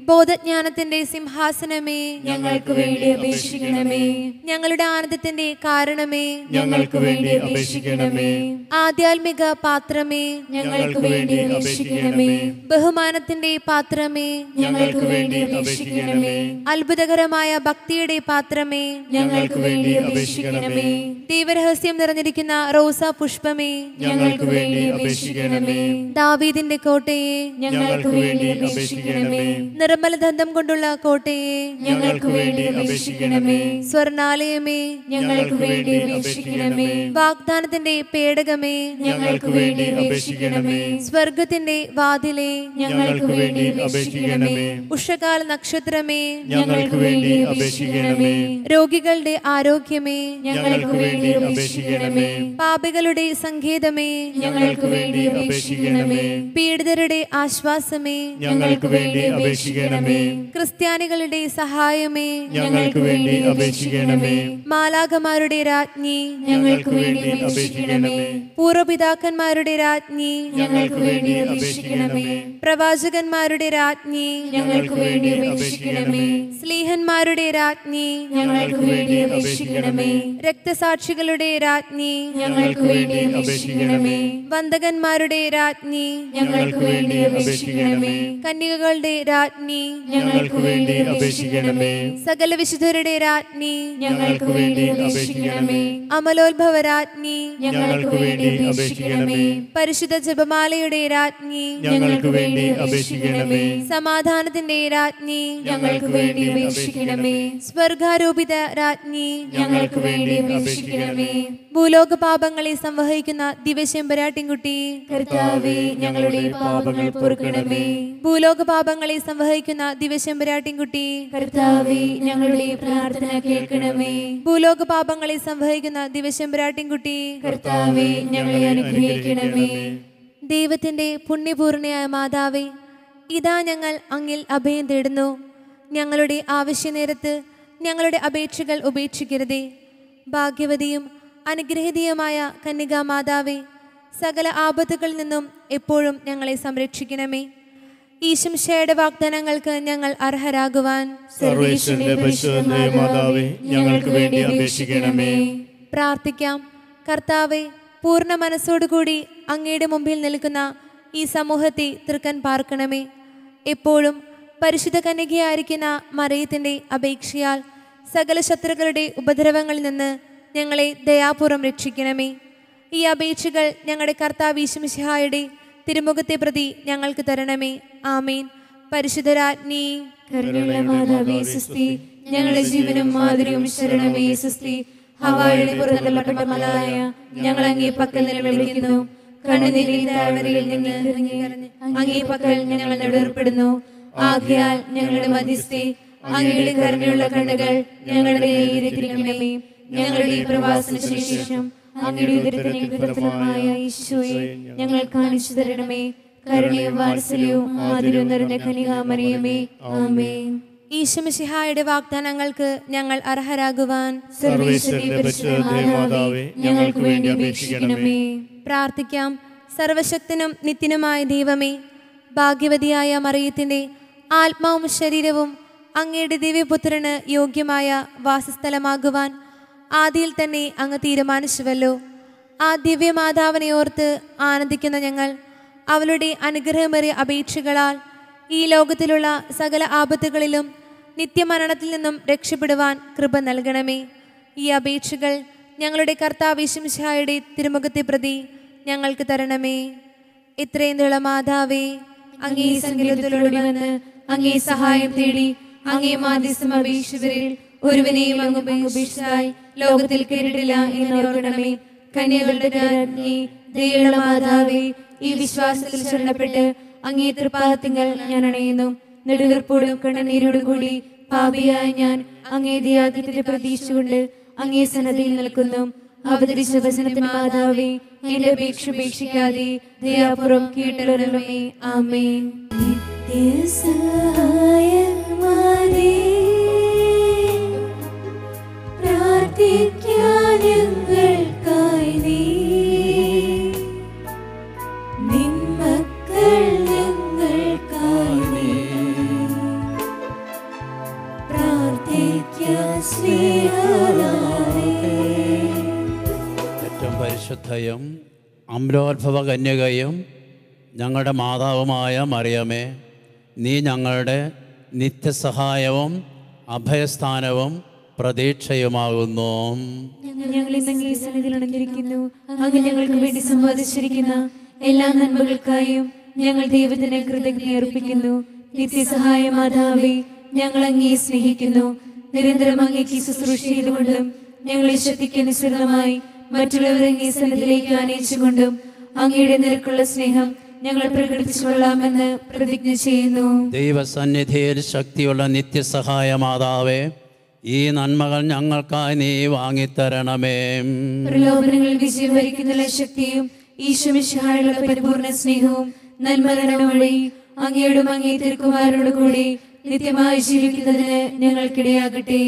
ബോധജ്ഞാനത്തിന്റെ സിംഹാസനമേ ഞങ്ങൾക്ക് വേണ്ടി അപേക്ഷിക്കണമേ ഞങ്ങളുടെ ആനന്ദത്തിന്റെ കാരണമേ ഞങ്ങൾക്ക് വേണ്ടി അപേക്ഷിക്കണമേ ആധ്യാത്മിക പാത്രമേ ഞങ്ങൾക്ക് വേണ്ടി അപേക്ഷിക്കണമേ ബഹുമാനത്തിന്റെ പാത്രമേ ഞങ്ങൾക്ക് വേണ്ടി അപേക്ഷിക്കണമേ അത്ഭുതകരമായ ഭക്തിയുടെ പാത്രമേ ഞങ്ങൾക്ക് വേണ്ടി അപേക്ഷിക്കണമേ ദൈവരഹസ്യം നിറഞ്ഞിരിക്കുന്ന റോസാ പുഷ്പമേ ഞങ്ങൾക്ക് വേണ്ടി അപേക്ഷിക്കണമേ ദാവീദിന്റെ കോട്ടയെ ഞങ്ങൾക്ക് വേണ്ടി അപേക്ഷിക്കണമേ നിർമ്മല ദന്തം കൊണ്ടുള്ള കോട്ടയെ ഞങ്ങൾക്ക് വേണ്ടി അപേക്ഷിക്കണമേ സ്വർണാലയമേ ഞങ്ങൾക്ക് വേണ്ടി അപേക്ഷിക്കണമേ വാഗ്ദാനത്തിന്റെ പേടകമേ ഞങ്ങൾക്ക് വേണ്ടി അപേക്ഷിക്കണമേ സ്വർഗത്തിന്റെ വാതിലെ ഞങ്ങൾക്ക് വേണ്ടി അപേക്ഷിക്കണമേ ഉഷകാല നക്ഷത്രമേ ഞങ്ങൾക്ക് വേണ്ടി അപേക്ഷിക്കണമേ രോഗികളുടെ ആരോഗ്യമേ ഞങ്ങൾക്ക് വേണ്ടി അപേക്ഷിക്കണമേ പാപികളുടെ സങ്കേതമേ ഞങ്ങൾക്ക് വേണ്ടി അപേക്ഷിക്കണമേ പീഡിതരുടെ ആശ്വാസമേ ഞങ്ങൾക്ക് വേണ്ടി അപേക്ഷിക്കണമേ ക്രിസ്ത്യാനികളുടെ സഹായമേ ഞങ്ങൾക്ക് വേണ്ടി അപേക്ഷിക്കണമേ മാലാകമാരുടെ രാജ്ഞി ഞങ്ങൾക്ക് വേണ്ടി അപേക്ഷിക്കണമേ പൂർവപിതാക്കന്മാരുടെ രാജ്ഞി ഞങ്ങൾക്ക് വേണ്ടി അപേക്ഷിക്കണമേ പ്രവാചകന്മാരുടെ രാജ്ഞി ഞങ്ങൾക്ക് വേണ്ടി അപേക്ഷിക്കണമേ സ്ലീഹന്മാരുടെ രാജ്ഞി ഞങ്ങൾക്ക് വേണ്ടി അപേക്ഷിക്കണമേ രക്തസാക്ഷികളുടെ രാജ്ഞി ഞങ്ങൾക്ക് വേണ്ടി അപേക്ഷിക്കണമേ വന്ദകന്മാരുടെ രാജ്ഞി ഞങ്ങൾക്ക് വേണ്ടി അപേക്ഷിക്കണമേ കന്യകകളുടെ രാജ്ഞി ഞങ്ങൾക്ക് വേണ്ടി അപേക്ഷിക്കണമേ സകല വിശുദ്ധരുടെ രാജ്ഞി ഞങ്ങൾക്ക് വേണ്ടി അപേക്ഷിക്കണമേ അമലോത്ഭവ രാജ്ഞി ഞങ്ങൾക്ക് വേണ്ടി അപേക്ഷിക്കണമേ പരിശുദ്ധ ജപമാലയുടെ രാജ്ഞി ഞങ്ങൾക്ക് വേണ്ടി അപേക്ഷിക്കണമേ സമാധാനത്തിന്റെ രാജ്ഞി ഞങ്ങൾക്ക് വേണ്ടി അപേക്ഷിക്കണമേ സ്വർഗാരോപിത രാജ്ഞി ഞങ്ങൾക്ക് വേണ്ടി അപേക്ഷിക്കണമേ ഭൂലോക പാപങ്ങളെ സംവഹിക്കുന്ന ദിവശെമ്പരാട്ടിൻകുട്ടി കർത്താവേ ഞങ്ങളുടെ പാപങ്ങൾ പൊറുക്കണമേ ഭൂലോക പാപങ്ങളെ സംവഹിക്കുന്ന ദിവശെമ്പരാട്ടിൻകുട്ടി കർത്താവേ ഞങ്ങളുടെ പ്രാർത്ഥന കേൾക്കണമേ ഭൂലോക പാപങ്ങളെ സംവഹിക്കുന്ന ദിവശെമ്പരാട്ടിൻകുട്ടി കർത്താവേ ഞങ്ങളെ അനുഗ്രഹിക്കണമേ ദൈവത്തിന്റെ പുണ്യപൂർണയായ മാതാവേ ഇതാ ഞങ്ങൾ അങ്ങിൽ അഭയം തേടുന്നു ഞങ്ങളുടെ ആവശ്യനേരത്ത് ഞങ്ങളുടെ അപേക്ഷകൾ ഉപേക്ഷിക്കരുതേ ഭാഗ്യവതിയും അനുഗ്രഹീതയുമായ കന്യകാ മാതാവേ സകല ആപത്തുകളിൽ നിന്നും എപ്പോഴും ഞങ്ങളെ സംരക്ഷിക്കണമേ ഈശംശയുടെ വാഗ്ദാനങ്ങൾക്ക് ഞങ്ങൾ അർഹരാകുവാൻ സർവേശ്വരന്റെ പരിശുദ്ധ മാതാവേ ഞങ്ങൾക്ക് വേണ്ടി അപേക്ഷിക്കണമേ പ്രാർത്ഥിക്കാം കർത്താവെ പൂർണ്ണ മനസ്സോടുകൂടി അങ്ങയുടെ മുമ്പിൽ നിൽക്കുന്ന ഈ സമൂഹത്തെ തൃക്കൻ പാർക്കണമേ എപ്പോഴും പരിശുദ്ധ കന്യകയായിരിക്കുന്ന മറയത്തിൻ്റെ അപേക്ഷയാൽ സകല ശത്രുക്കളുടെ ഉപദ്രവങ്ങളിൽ നിന്ന് ഞങ്ങളെ ദയാപൂർവം രക്ഷിക്കണമേ ഈ അപേക്ഷകൾ ഞങ്ങളുടെ കർത്താവ് ഈശുമിശിഹായുടെ തിരുമുഖത്തെ പ്രതി ഞങ്ങൾക്ക് തരണമേ ആമീൻ പരിശുദ്ധരാജ്ഞി കരുണയുള്ള മാതാവേ സുസ്തി ഞങ്ങളുടെ ജീവനും മാതിരിയും ശരണമേ സുസ്തി ഹവായുടെ പുറത്തള്ളപ്പെട്ട മലായ ഞങ്ങൾ അങ്ങേ പക്കൽ നിലവിളിക്കുന്നു കണ്ണുനീരിൽ താഴ്വരയിൽ നിന്ന് ഇറങ്ങി അങ്ങേ പക്കൽ ഞങ്ങൾ നെടുവേർപ്പെടുന്നു ആകയാൽ ഞങ്ങളുടെ മധ്യസ്ഥെ അങ്ങയുടെ കരുണയുള്ള കണ്ണുകൾ ഞങ്ങളുടെ നേരിട്ടിരിക്കണമേ ഞങ്ങളുടെ ഈ പ്രവാസന ശേഷം അങ്ങയുടെ ഉദരത്തിന് ഫലമായ ഈശോയെ ഞങ്ങൾ കാണിച്ചു തരണമേ കരുണയും വാത്സല്യവും ആതിരും നിറഞ്ഞ കനികാമറിയമേ ആമേൻ ഈശുമിശിഹായുടെ വാഗ്ദാനങ്ങൾക്ക് ഞങ്ങൾ അർഹരാകുവാൻ സർവേശ്വരന്റെ പരിശുദ്ധ മാതാവേ ഞങ്ങൾക്ക് വേണ്ടി അപേക്ഷിക്കണമേ പ്രാർത്ഥിക്കാം സർവശക്തനും നിത്യനുമായ ദൈവമേ ഭാഗ്യവതിയായ മറിയത്തിൻ്റെ ആത്മാവും ശരീരവും അങ്ങയുടെ ദിവ്യപുത്രന് യോഗ്യമായ വാസസ്ഥലമാകുവാൻ ആദിയിൽ തന്നെ അങ്ങ് തീരുമാനിച്ചുവല്ലോ ആ ദിവ്യമാതാവിനെ ഓർത്ത് ആനന്ദിക്കുന്ന ഞങ്ങൾ അവളുടെ അനുഗ്രഹമേറിയ അപേക്ഷകളാൽ ഈ ലോകത്തിലുള്ള സകല ആപത്തുകളിലും നിത്യമരണത്തിൽ നിന്നും രക്ഷപ്പെടുവാൻ കൃപ നൽകണമേ ഈ അപേക്ഷകൾ ഞങ്ങളുടെ കർത്താവിശംശായുടെ തിരുമുഖത്തെ പ്രതി ഞങ്ങൾക്ക് തരണമേ ഇത്രയും നീള മാതാവേ അങ്ങേ സങ്കേതത്തിലൂടെ വന്ന് അങ്ങേ സഹായം തേടി അങ്ങേ മാധ്യസ്ഥം അപേക്ഷിതരിൽ ഒരുവനെയും അങ്ങ് ഉപേക്ഷിച്ചായി ലോകത്തിൽ കേട്ടിട്ടില്ല എന്ന് ഓർക്കണമേ കന്യകളുടെ രാജ്ഞി ദയുള്ള മാതാവേ ഈ വിശ്വാസത്തിൽ ശരണപ്പെട്ട് അങ്ങേ തൃപ്പാദത്തിങ്കൽ ഞാൻ അണയുന്നു നെടുവീർപ്പോടും കണ്ണുനീരോടും കൂടി പാപിയായ ഞാൻ അങ്ങേ ദയാദിത്യത്തെ പ്രതീക്ഷിച്ചുകൊണ്ട് അങ്ങേ സന്നദ്ധയിൽ നിൽക്കുന്നു അവതരിച്ച വചനത്തിന് മാതാവേ എന്റെ അപേക്ഷ ഉപേക്ഷിക്കാതെ ദയാപൂർവം കേട്ടലൊരമേ ആമേൻ നിത്യസഹായമാരേ പ്രാർത്ഥിക്കാൻ ഞങ്ങൾക്കായി നീ നിൻ മക്കൾ ഞങ്ങൾക്കായി നീ ഏറ്റവും പരിശുദ്ധയും അമ്രോത്ഭവ കന്യകയും ഞങ്ങളുടെ മാതാവുമായ മറിയമേ നീ ഞങ്ങളുടെ നിത്യസഹായവും അഭയസ്ഥാനവും പ്രതീക്ഷയുമാകുന്നു ഞങ്ങൾ ഇന്ന് അങ്ങേ സന്നിധിയിൽ അണഞ്ഞിരിക്കുന്നു അങ്ങ് ഞങ്ങൾക്ക് വേണ്ടി സമ്പാദിച്ചിരിക്കുന്ന എല്ലാ നന്മകൾക്കായും ഞങ്ങൾ ദൈവത്തിന് കൃതജ്ഞത അർപ്പിക്കുന്നു നിത്യസഹായ മാതാവേ ഞങ്ങൾ അങ്ങേ സ്നേഹിക്കുന്നു നിരന്തരം അങ്ങേക്ക് ശുശ്രൂഷ ചെയ്തുകൊണ്ടും ഞങ്ങളെ ശക്തിക്ക് അനുസൃതമായി മറ്റുള്ളവരെ അങ്ങേ സന്നിധിയിലേക്ക് ആനയിച്ചുകൊണ്ടും അങ്ങയുടെ നിരക്കുള്ള സ്നേഹം ഞങ്ങൾ പ്രകടിപ്പിച്ചു കൊള്ളാമെന്ന് പ്രതിജ്ഞ ചെയ്യുന്നു ദൈവസന്നിധിയിൽ ശക്തിയുള്ള നിത്യസഹായ മാതാവേ ഈ നന്മകൾ ഞങ്ങൾക്കായി നീ വാങ്ങിത്തരണമേ പ്രലോഭനങ്ങളിൽ വിജയം വരിക്കുന്ന ശക്തിയും ഈശ്വമിശായുള്ള പരിപൂർണ സ്നേഹവും നന്മരണം വഴി അങ്ങയോടും അങ്ങേ തിരുക്കുമാരോട് കൂടി നിത്യമായി ജീവിക്കുന്നതിന് ഞങ്ങൾക്കിടയാകട്ടെ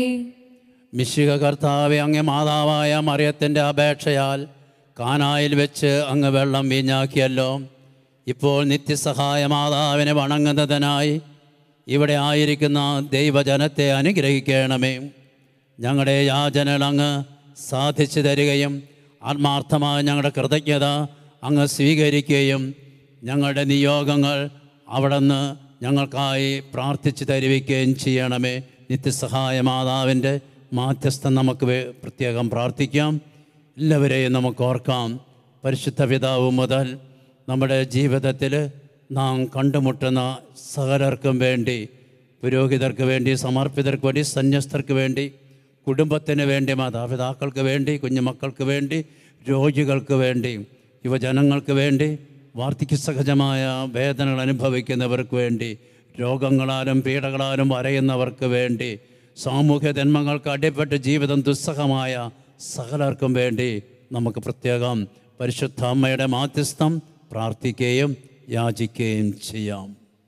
മിശിക കർത്താവെ അങ്ങ് മാതാവായ മറിയത്തിൻ്റെ അപേക്ഷയാൽ കാനായിൽ വെച്ച് അങ്ങ് വെള്ളം വീഞ്ഞാക്കിയല്ലോ ഇപ്പോൾ നിത്യസഹായ മാതാവിനെ വണങ്ങുന്നതിനായി ഇവിടെ ആയിരിക്കുന്ന ദൈവജനത്തെ അനുഗ്രഹിക്കണമേ ഞങ്ങളുടെ യാചനകൾ അങ്ങ് സാധിച്ചു തരികയും ആത്മാർത്ഥമായ ഞങ്ങളുടെ കൃതജ്ഞത അങ്ങ് സ്വീകരിക്കുകയും ഞങ്ങളുടെ നിയോഗങ്ങൾ അവിടുന്ന് ഞങ്ങൾക്കായി പ്രാർത്ഥിച്ചു തരുവിക്കുകയും ചെയ്യണമേ നിത്യസഹായ മാതാവിൻ്റെ മാധ്യസ്ഥം നമുക്ക് വേ- പ്രത്യേകം പ്രാർത്ഥിക്കാം എല്ലാവരെയും നമുക്ക് ഓർക്കാം പരിശുദ്ധ പിതാവ് മുതൽ നമ്മുടെ ജീവിതത്തിൽ നാം കണ്ടുമുട്ടുന്ന സകലർക്കും വേണ്ടി പുരോഹിതർക്ക് വേണ്ടി സമർപ്പിതർക്ക് വേണ്ടി സന്യസ്തർക്ക് വേണ്ടി കുടുംബത്തിന് വേണ്ടി മാതാപിതാക്കൾക്ക് വേണ്ടി കുഞ്ഞുമക്കൾക്ക് വേണ്ടി രോഗികൾക്ക് വേണ്ടി യുവജനങ്ങൾക്ക് വേണ്ടി വാർദ്ധക്യ സഹജമായ വേദനകൾ അനുഭവിക്കുന്നവർക്ക് വേണ്ടി രോഗങ്ങളാലും പീഡകളാലും വരയുന്നവർക്ക് വേണ്ടി സാമൂഹ്യ ജന്മങ്ങൾക്ക് അടിപ്പെട്ട് ജീവിതം ദുസ്സഹമായ സകലർക്കും വേണ്ടി നമുക്ക് പ്രത്യേകം പരിശുദ്ധ അമ്മയുടെ മാധ്യസ്ഥം പ്രാർത്ഥിക്കുകയും യാചിക്കുകയും ചെയ്യാം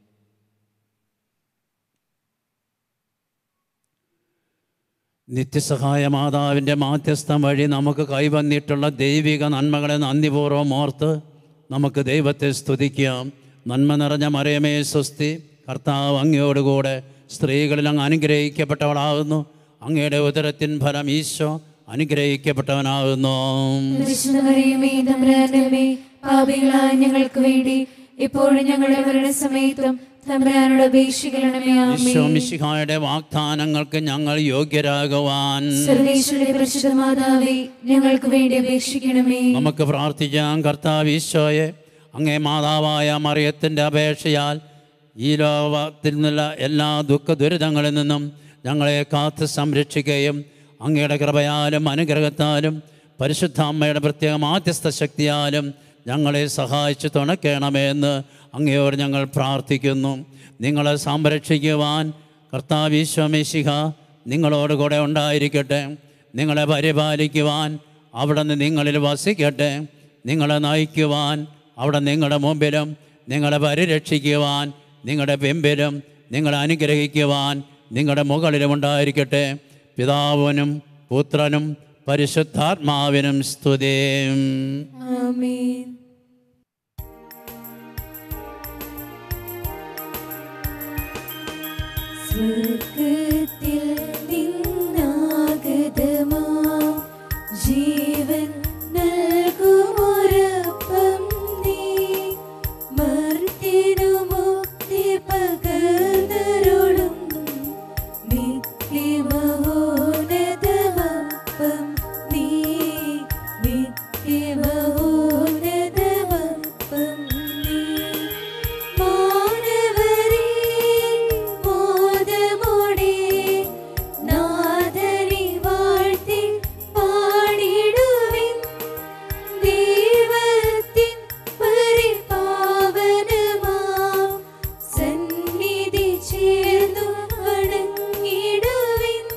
നിത്യസഹായ മാതാവിൻ്റെ മാധ്യസ്ഥം വഴി നമുക്ക് കൈവന്നിട്ടുള്ള ദൈവിക നന്മകളെ നന്ദിപൂർവ്വം ഓർത്ത് നമുക്ക് ദൈവത്തെ സ്തുതിക്കാം നന്മ നിറഞ്ഞ മറിയമേ സ്വസ്തി കർത്താവ് അങ്ങയോടുകൂടെ സ്ത്രീകളിൽ അങ്ങ് അനുഗ്രഹിക്കപ്പെട്ടവളാകുന്നു അങ്ങയുടെ ഉദരത്തിൻ ഫലം ഈശോ അനുഗ്രഹിക്കപ്പെട്ടവനാകുന്നു പരിശുദ്ധമറിയമേ തമ്പുരാനമ്മേ പാപികളായ ഞങ്ങൾക്ക് വേണ്ടി ഇപ്പോഴും ഞങ്ങളുടെ മരണസമയത്തും തമ്പുരാനോട് അപേക്ഷിക്കണമേ ആമേ ഈശോ മിശിഹായുടെ വാഗ്ദാനങ്ങൾക്ക് ഞങ്ങൾ യോഗ്യരാകുവാൻ സർവേശ്വരി പരിശുദ്ധ മാതാവേ ഞങ്ങൾക്ക് വേണ്ടി അപേക്ഷിക്കണമേ നമുക്ക് പ്രാർത്ഥിക്കാം കർത്താവ് ഈശോയെ അങ്ങേ മാതാവായ മറിയത്തിൻ്റെ അപേക്ഷയാൽ ഈ ലോകത്തിൽ നിന്നുള്ള എല്ലാ ദുഃഖ ദുരിതങ്ങളിൽ നിന്നും ഞങ്ങളെ കാത്ത് സംരക്ഷിക്കുകയും അങ്ങയുടെ കൃപയാലും അനുഗ്രഹത്താലും പരിശുദ്ധ അമ്മയുടെ പ്രത്യേക മാധ്യസ്ഥ ശക്തിയാലും ഞങ്ങളെ സഹായിച്ചു തുണയ്ക്കണമെന്ന് അങ്ങയോട് ഞങ്ങൾ പ്രാർത്ഥിക്കുന്നു നിങ്ങളെ സംരക്ഷിക്കുവാൻ കർത്താവ് ഈശോമിശിഹ നിങ്ങളോട് കൂടെ ഉണ്ടായിരിക്കട്ടെ നിങ്ങളെ പരിപാലിക്കുവാൻ അവിടെ നിന്ന് നിങ്ങളിൽ വസിക്കട്ടെ നിങ്ങളെ നയിക്കുവാൻ അവിടെ നിങ്ങളുടെ മുമ്പിലും നിങ്ങളെ പരിരക്ഷിക്കുവാൻ നിങ്ങളുടെ പിമ്പിലും നിങ്ങളെ അനുഗ്രഹിക്കുവാൻ നിങ്ങളുടെ മുകളിലും ഉണ്ടായിരിക്കട്ടെ പിതാവിനും പുത്രനും പരിശുദ്ധാത്മാവിനും സ്തുതിയും ആമേൻ സ്വർഗത്തിൽ നിന്നാഗതമാ ജീവൻ നൽകുമൊരപ്പം നീ മർത്തിനു മുക്തി പകർന്നരുളും നിത്യമഹോന്നതമപ്പം നീ നിത്യമഹോന്നതമപ്പം നീ മാനവരേ മോദമോടെ നാദരി വാഴ്ത്തി പാടിടുവിൻ ദൈവത്തിൻ പരിപാവനമാം സന്നിധി ചേർന്നു വണങ്ങിടുവിൻ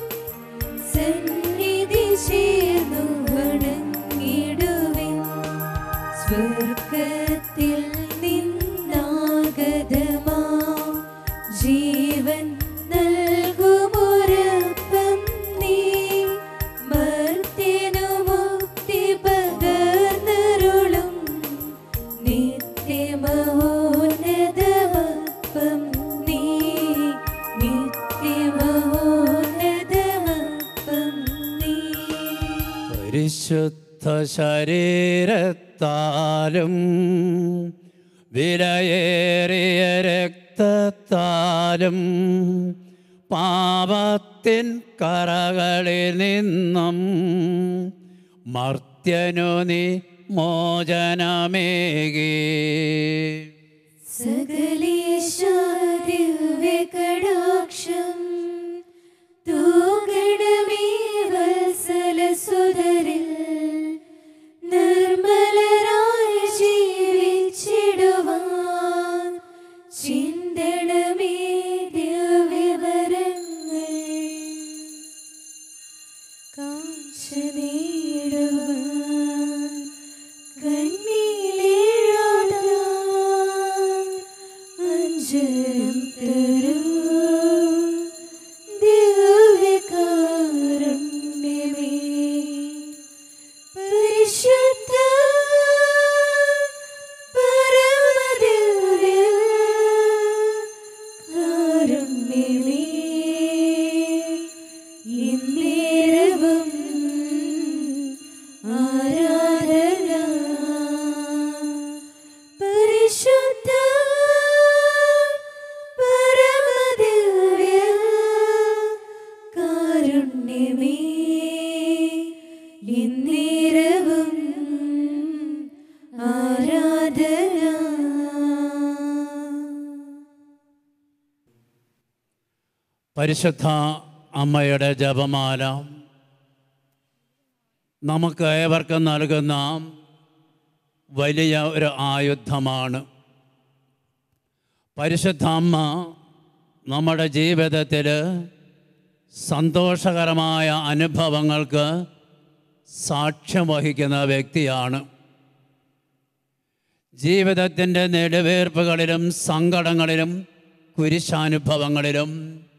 വിശുദ്ധ ശരീരത്താലും വിലയേറിയ രക്തത്താലും പാപത്തിൻ കറകളിൽ നിന്നും മർത്യനു നീ മോചനമേകി സകലേശാദിവ്യകടാക്ഷം തൂകണമേ വത്സലസുതരിൽ നിർമ്മലരായി ജീവിച്ചിടുവാൻ ചിന്തണമേ ദിവ്യവരങ്ങൾ കാഴ്ച നേടുവാൻ കണ്ണീലേഴാടാൻ അഞ്ചരം തരൂ ദിവ്യകാരുണ്യമേ പരിശുദ്ധ പരമദിവ്യ കാരുണ്യമേ ഇന്നേരവും ആരാധന പരിശുദ്ധ പരമദിവ്യ കാരുണ്യമേ ഇന്നേരവും ആരാധന പരിശുദ്ധ അമ്മയുടെ ജപമാല നമുക്ക് ഏവർക്കും നൽകുന്ന വലിയ ഒരു ആയുധമാണ് പരിശുദ്ധ അമ്മ നമ്മുടെ ജീവിതത്തിൽ സന്തോഷകരമായ അനുഭവങ്ങൾക്ക് സാക്ഷ്യം വഹിക്കുന്ന വ്യക്തിയാണ് ജീവിതത്തിൻ്റെ നെടുവേർപ്പുകളിലും സങ്കടങ്ങളിലും കുരിശാനുഭവങ്ങളിലും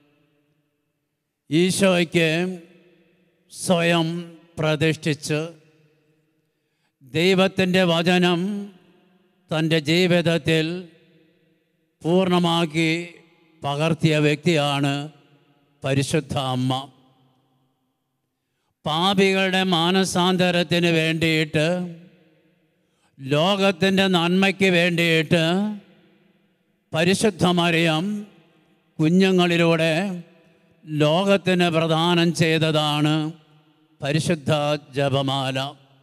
ഈശോയ്ക്ക് സ്വയം പ്രതിഷ്ഠിച്ച് ദൈവത്തിൻ്റെ വചനം തൻ്റെ ജീവിതത്തിൽ പൂർണ്ണമാക്കി പകർത്തിയ വ്യക്തിയാണ് പരിശുദ്ധ അമ്മ പാപികളുടെ മാനസാന്തരത്തിന് വേണ്ടിയിട്ട് ലോകത്തിൻ്റെ നന്മയ്ക്ക് വേണ്ടിയിട്ട് പരിശുദ്ധ മറിയം കുഞ്ഞുങ്ങളിലൂടെ ലോകത്തിന് പ്രദാനം ചെയ്തതാണ് പരിശുദ്ധ ജപമാല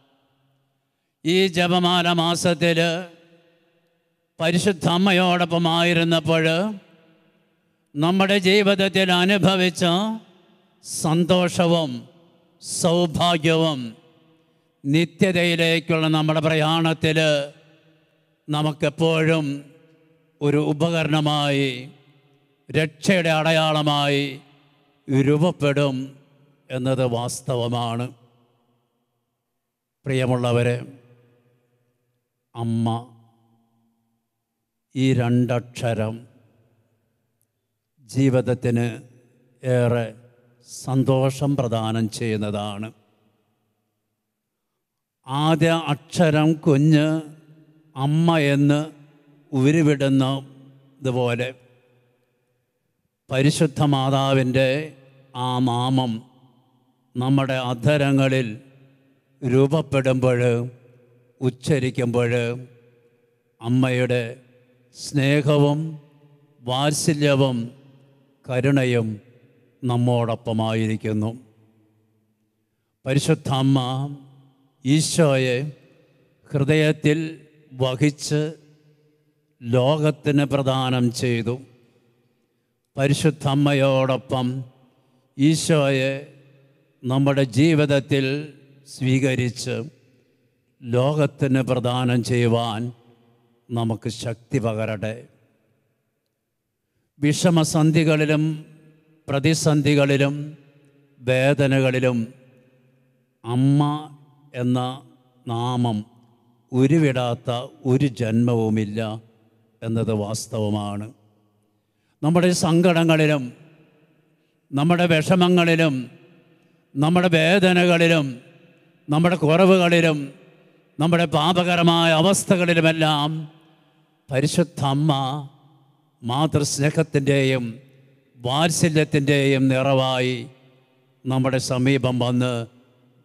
ഈ ജപമാല മാസത്തിൽ പരിശുദ്ധ അമ്മയോടൊപ്പമായിരുന്നപ്പോൾ നമ്മുടെ ജീവിതത്തിൽ അനുഭവിച്ച സന്തോഷവും സൗഭാഗ്യവും നിത്യതയിലേക്കുള്ള നമ്മുടെ പ്രയാണത്തിൽ നമുക്കെപ്പോഴും ഒരു ഉപകരണമായി രക്ഷയുടെ അടയാളമായി രൂപപ്പെടും എന്നത് വാസ്തവമാണ് പ്രിയമുള്ളവരെ അമ്മ ഈ രണ്ടക്ഷരം ജീവിതത്തിന് ഏറെ സന്തോഷം പ്രദാനം ചെയ്യുന്നതാണ് ആദ്യ അക്ഷരം കുഞ്ഞ് അമ്മ എന്ന് ഉരുവിടുന്നതുപോലെ പരിശുദ്ധ മാതാവിൻ്റെ ആ നാമം നമ്മുടെ അധരങ്ങളിൽ രൂപപ്പെടുമ്പോൾ ഉച്ചരിക്കുമ്പോൾ അമ്മയുടെ സ്നേഹവും വാത്സല്യവും കരുണയും നമ്മോടൊപ്പമായിരിക്കുന്നു പരിശുദ്ധ അമ്മ ഈശോയെ ഹൃദയത്തിൽ വഹിച്ച് ലോകത്തിന് പ്രദാനം ചെയ്തു പരിശുദ്ധ അമ്മയോടൊപ്പം ഈശോയെ നമ്മുടെ ജീവിതത്തിൽ സ്വീകരിച്ച് ലോകത്തിന് പ്രദാനം ചെയ്യുവാൻ നമുക്ക് ശക്തി പകരട്ടെ വിഷമസന്ധികളിലും പ്രതിസന്ധികളിലും വേദനകളിലും അമ്മ എന്ന നാമം ഉരുവിടാത്ത ഒരു ജന്മവുമില്ല എന്നത് വാസ്തവമാണ് നമ്മുടെ സങ്കടങ്ങളിലും നമ്മുടെ വിഷമങ്ങളിലും നമ്മുടെ വേദനകളിലും നമ്മുടെ കുറവുകളിലും നമ്മുടെ പാപകരമായ അവസ്ഥകളിലുമെല്ലാം പരിശുദ്ധ അമ്മ മാതൃസ്നേഹത്തിൻ്റെയും വാത്സല്യത്തിൻ്റെയും നിറവായി നമ്മുടെ സമീപം വന്ന്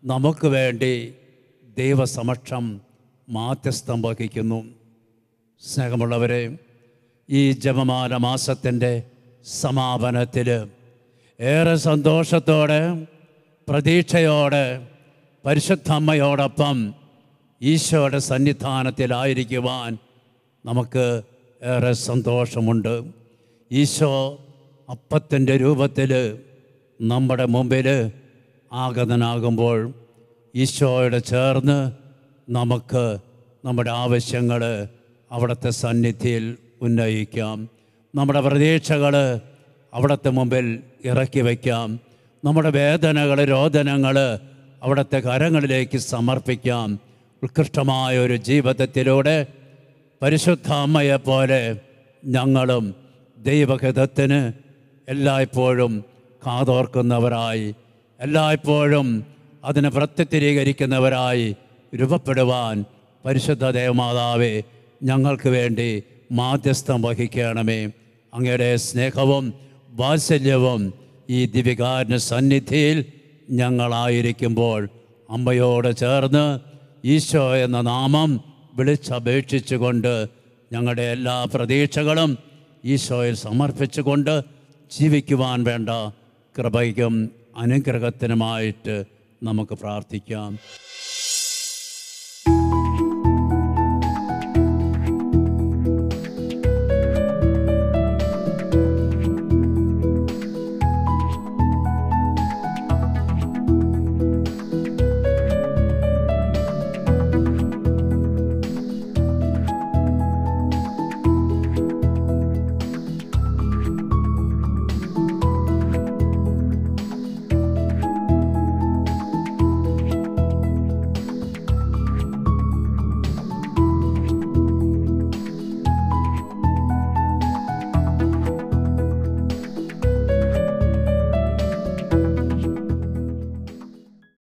നമുക്ക് വേണ്ടി ദൈവസമക്ഷം മാധ്യസ്ഥം വഹിക്കുന്നു സ്നേഹമുള്ളവരെ ഈ ജപമാല മാസത്തിൻ്റെ സമാപനത്തിൽ ഏറെ സന്തോഷത്തോടെ പ്രതീക്ഷയോടെ പരിശുദ്ധ അമ്മയോടൊപ്പം ഈശോയുടെ സന്നിധാനത്തിലായിരിക്കുവാൻ നമുക്ക് ഏറെ സന്തോഷമുണ്ട് ഈശോ അപ്പത്തിൻ്റെ രൂപത്തിൽ നമ്മുടെ മുമ്പിൽ ആഗതനാകുമ്പോൾ ഈശോയുടെ ചേർന്ന് നമുക്ക് നമ്മുടെ ആവശ്യങ്ങൾ അവിടുത്തെ സന്നിധിയിൽ ഉന്നയിക്കാം നമ്മുടെ പ്രതീക്ഷകൾ അവിടുത്തെ മുമ്പിൽ ഇറക്കി വയ്ക്കാം നമ്മുടെ വേദനകൾ രോദനങ്ങൾ അവിടുത്തെ കരങ്ങളിലേക്ക് സമർപ്പിക്കാം ഉത്കൃഷ്ടമായ ഒരു ജീവിതത്തിലൂടെ പരിശുദ്ധ അമ്മയെപ്പോലെ ഞങ്ങളും ദൈവഹിതത്തിന് എല്ലായ്പ്പോഴും കാതോർക്കുന്നവരായി എല്ലായ്പ്പോഴും അതിനെ പ്രത്യത്തിരീകരിക്കുന്നവരായി രൂപപ്പെടുവാൻ പരിശുദ്ധ ദേവമാതാവെ ഞങ്ങൾക്ക് വേണ്ടി മാധ്യസ്ഥം വഹിക്കണമേ അങ്ങയുടെ സ്നേഹവും വാത്സല്യവും ഈ ദിവികാരന് സന്നിധിയിൽ ഞങ്ങളായിരിക്കുമ്പോൾ അമ്മയോട് ചേർന്ന് ഈശോ എന്ന നാമം വിളിച്ചപേക്ഷിച്ചുകൊണ്ട് ഞങ്ങളുടെ എല്ലാ പ്രതീക്ഷകളും ഈശോയിൽ സമർപ്പിച്ചുകൊണ്ട് ജീവിക്കുവാൻ വേണ്ട കൃപയ്ക്കും അനുഗ്രഹത്തിനുമായിട്ട് നമുക്ക് പ്രാർത്ഥിക്കാം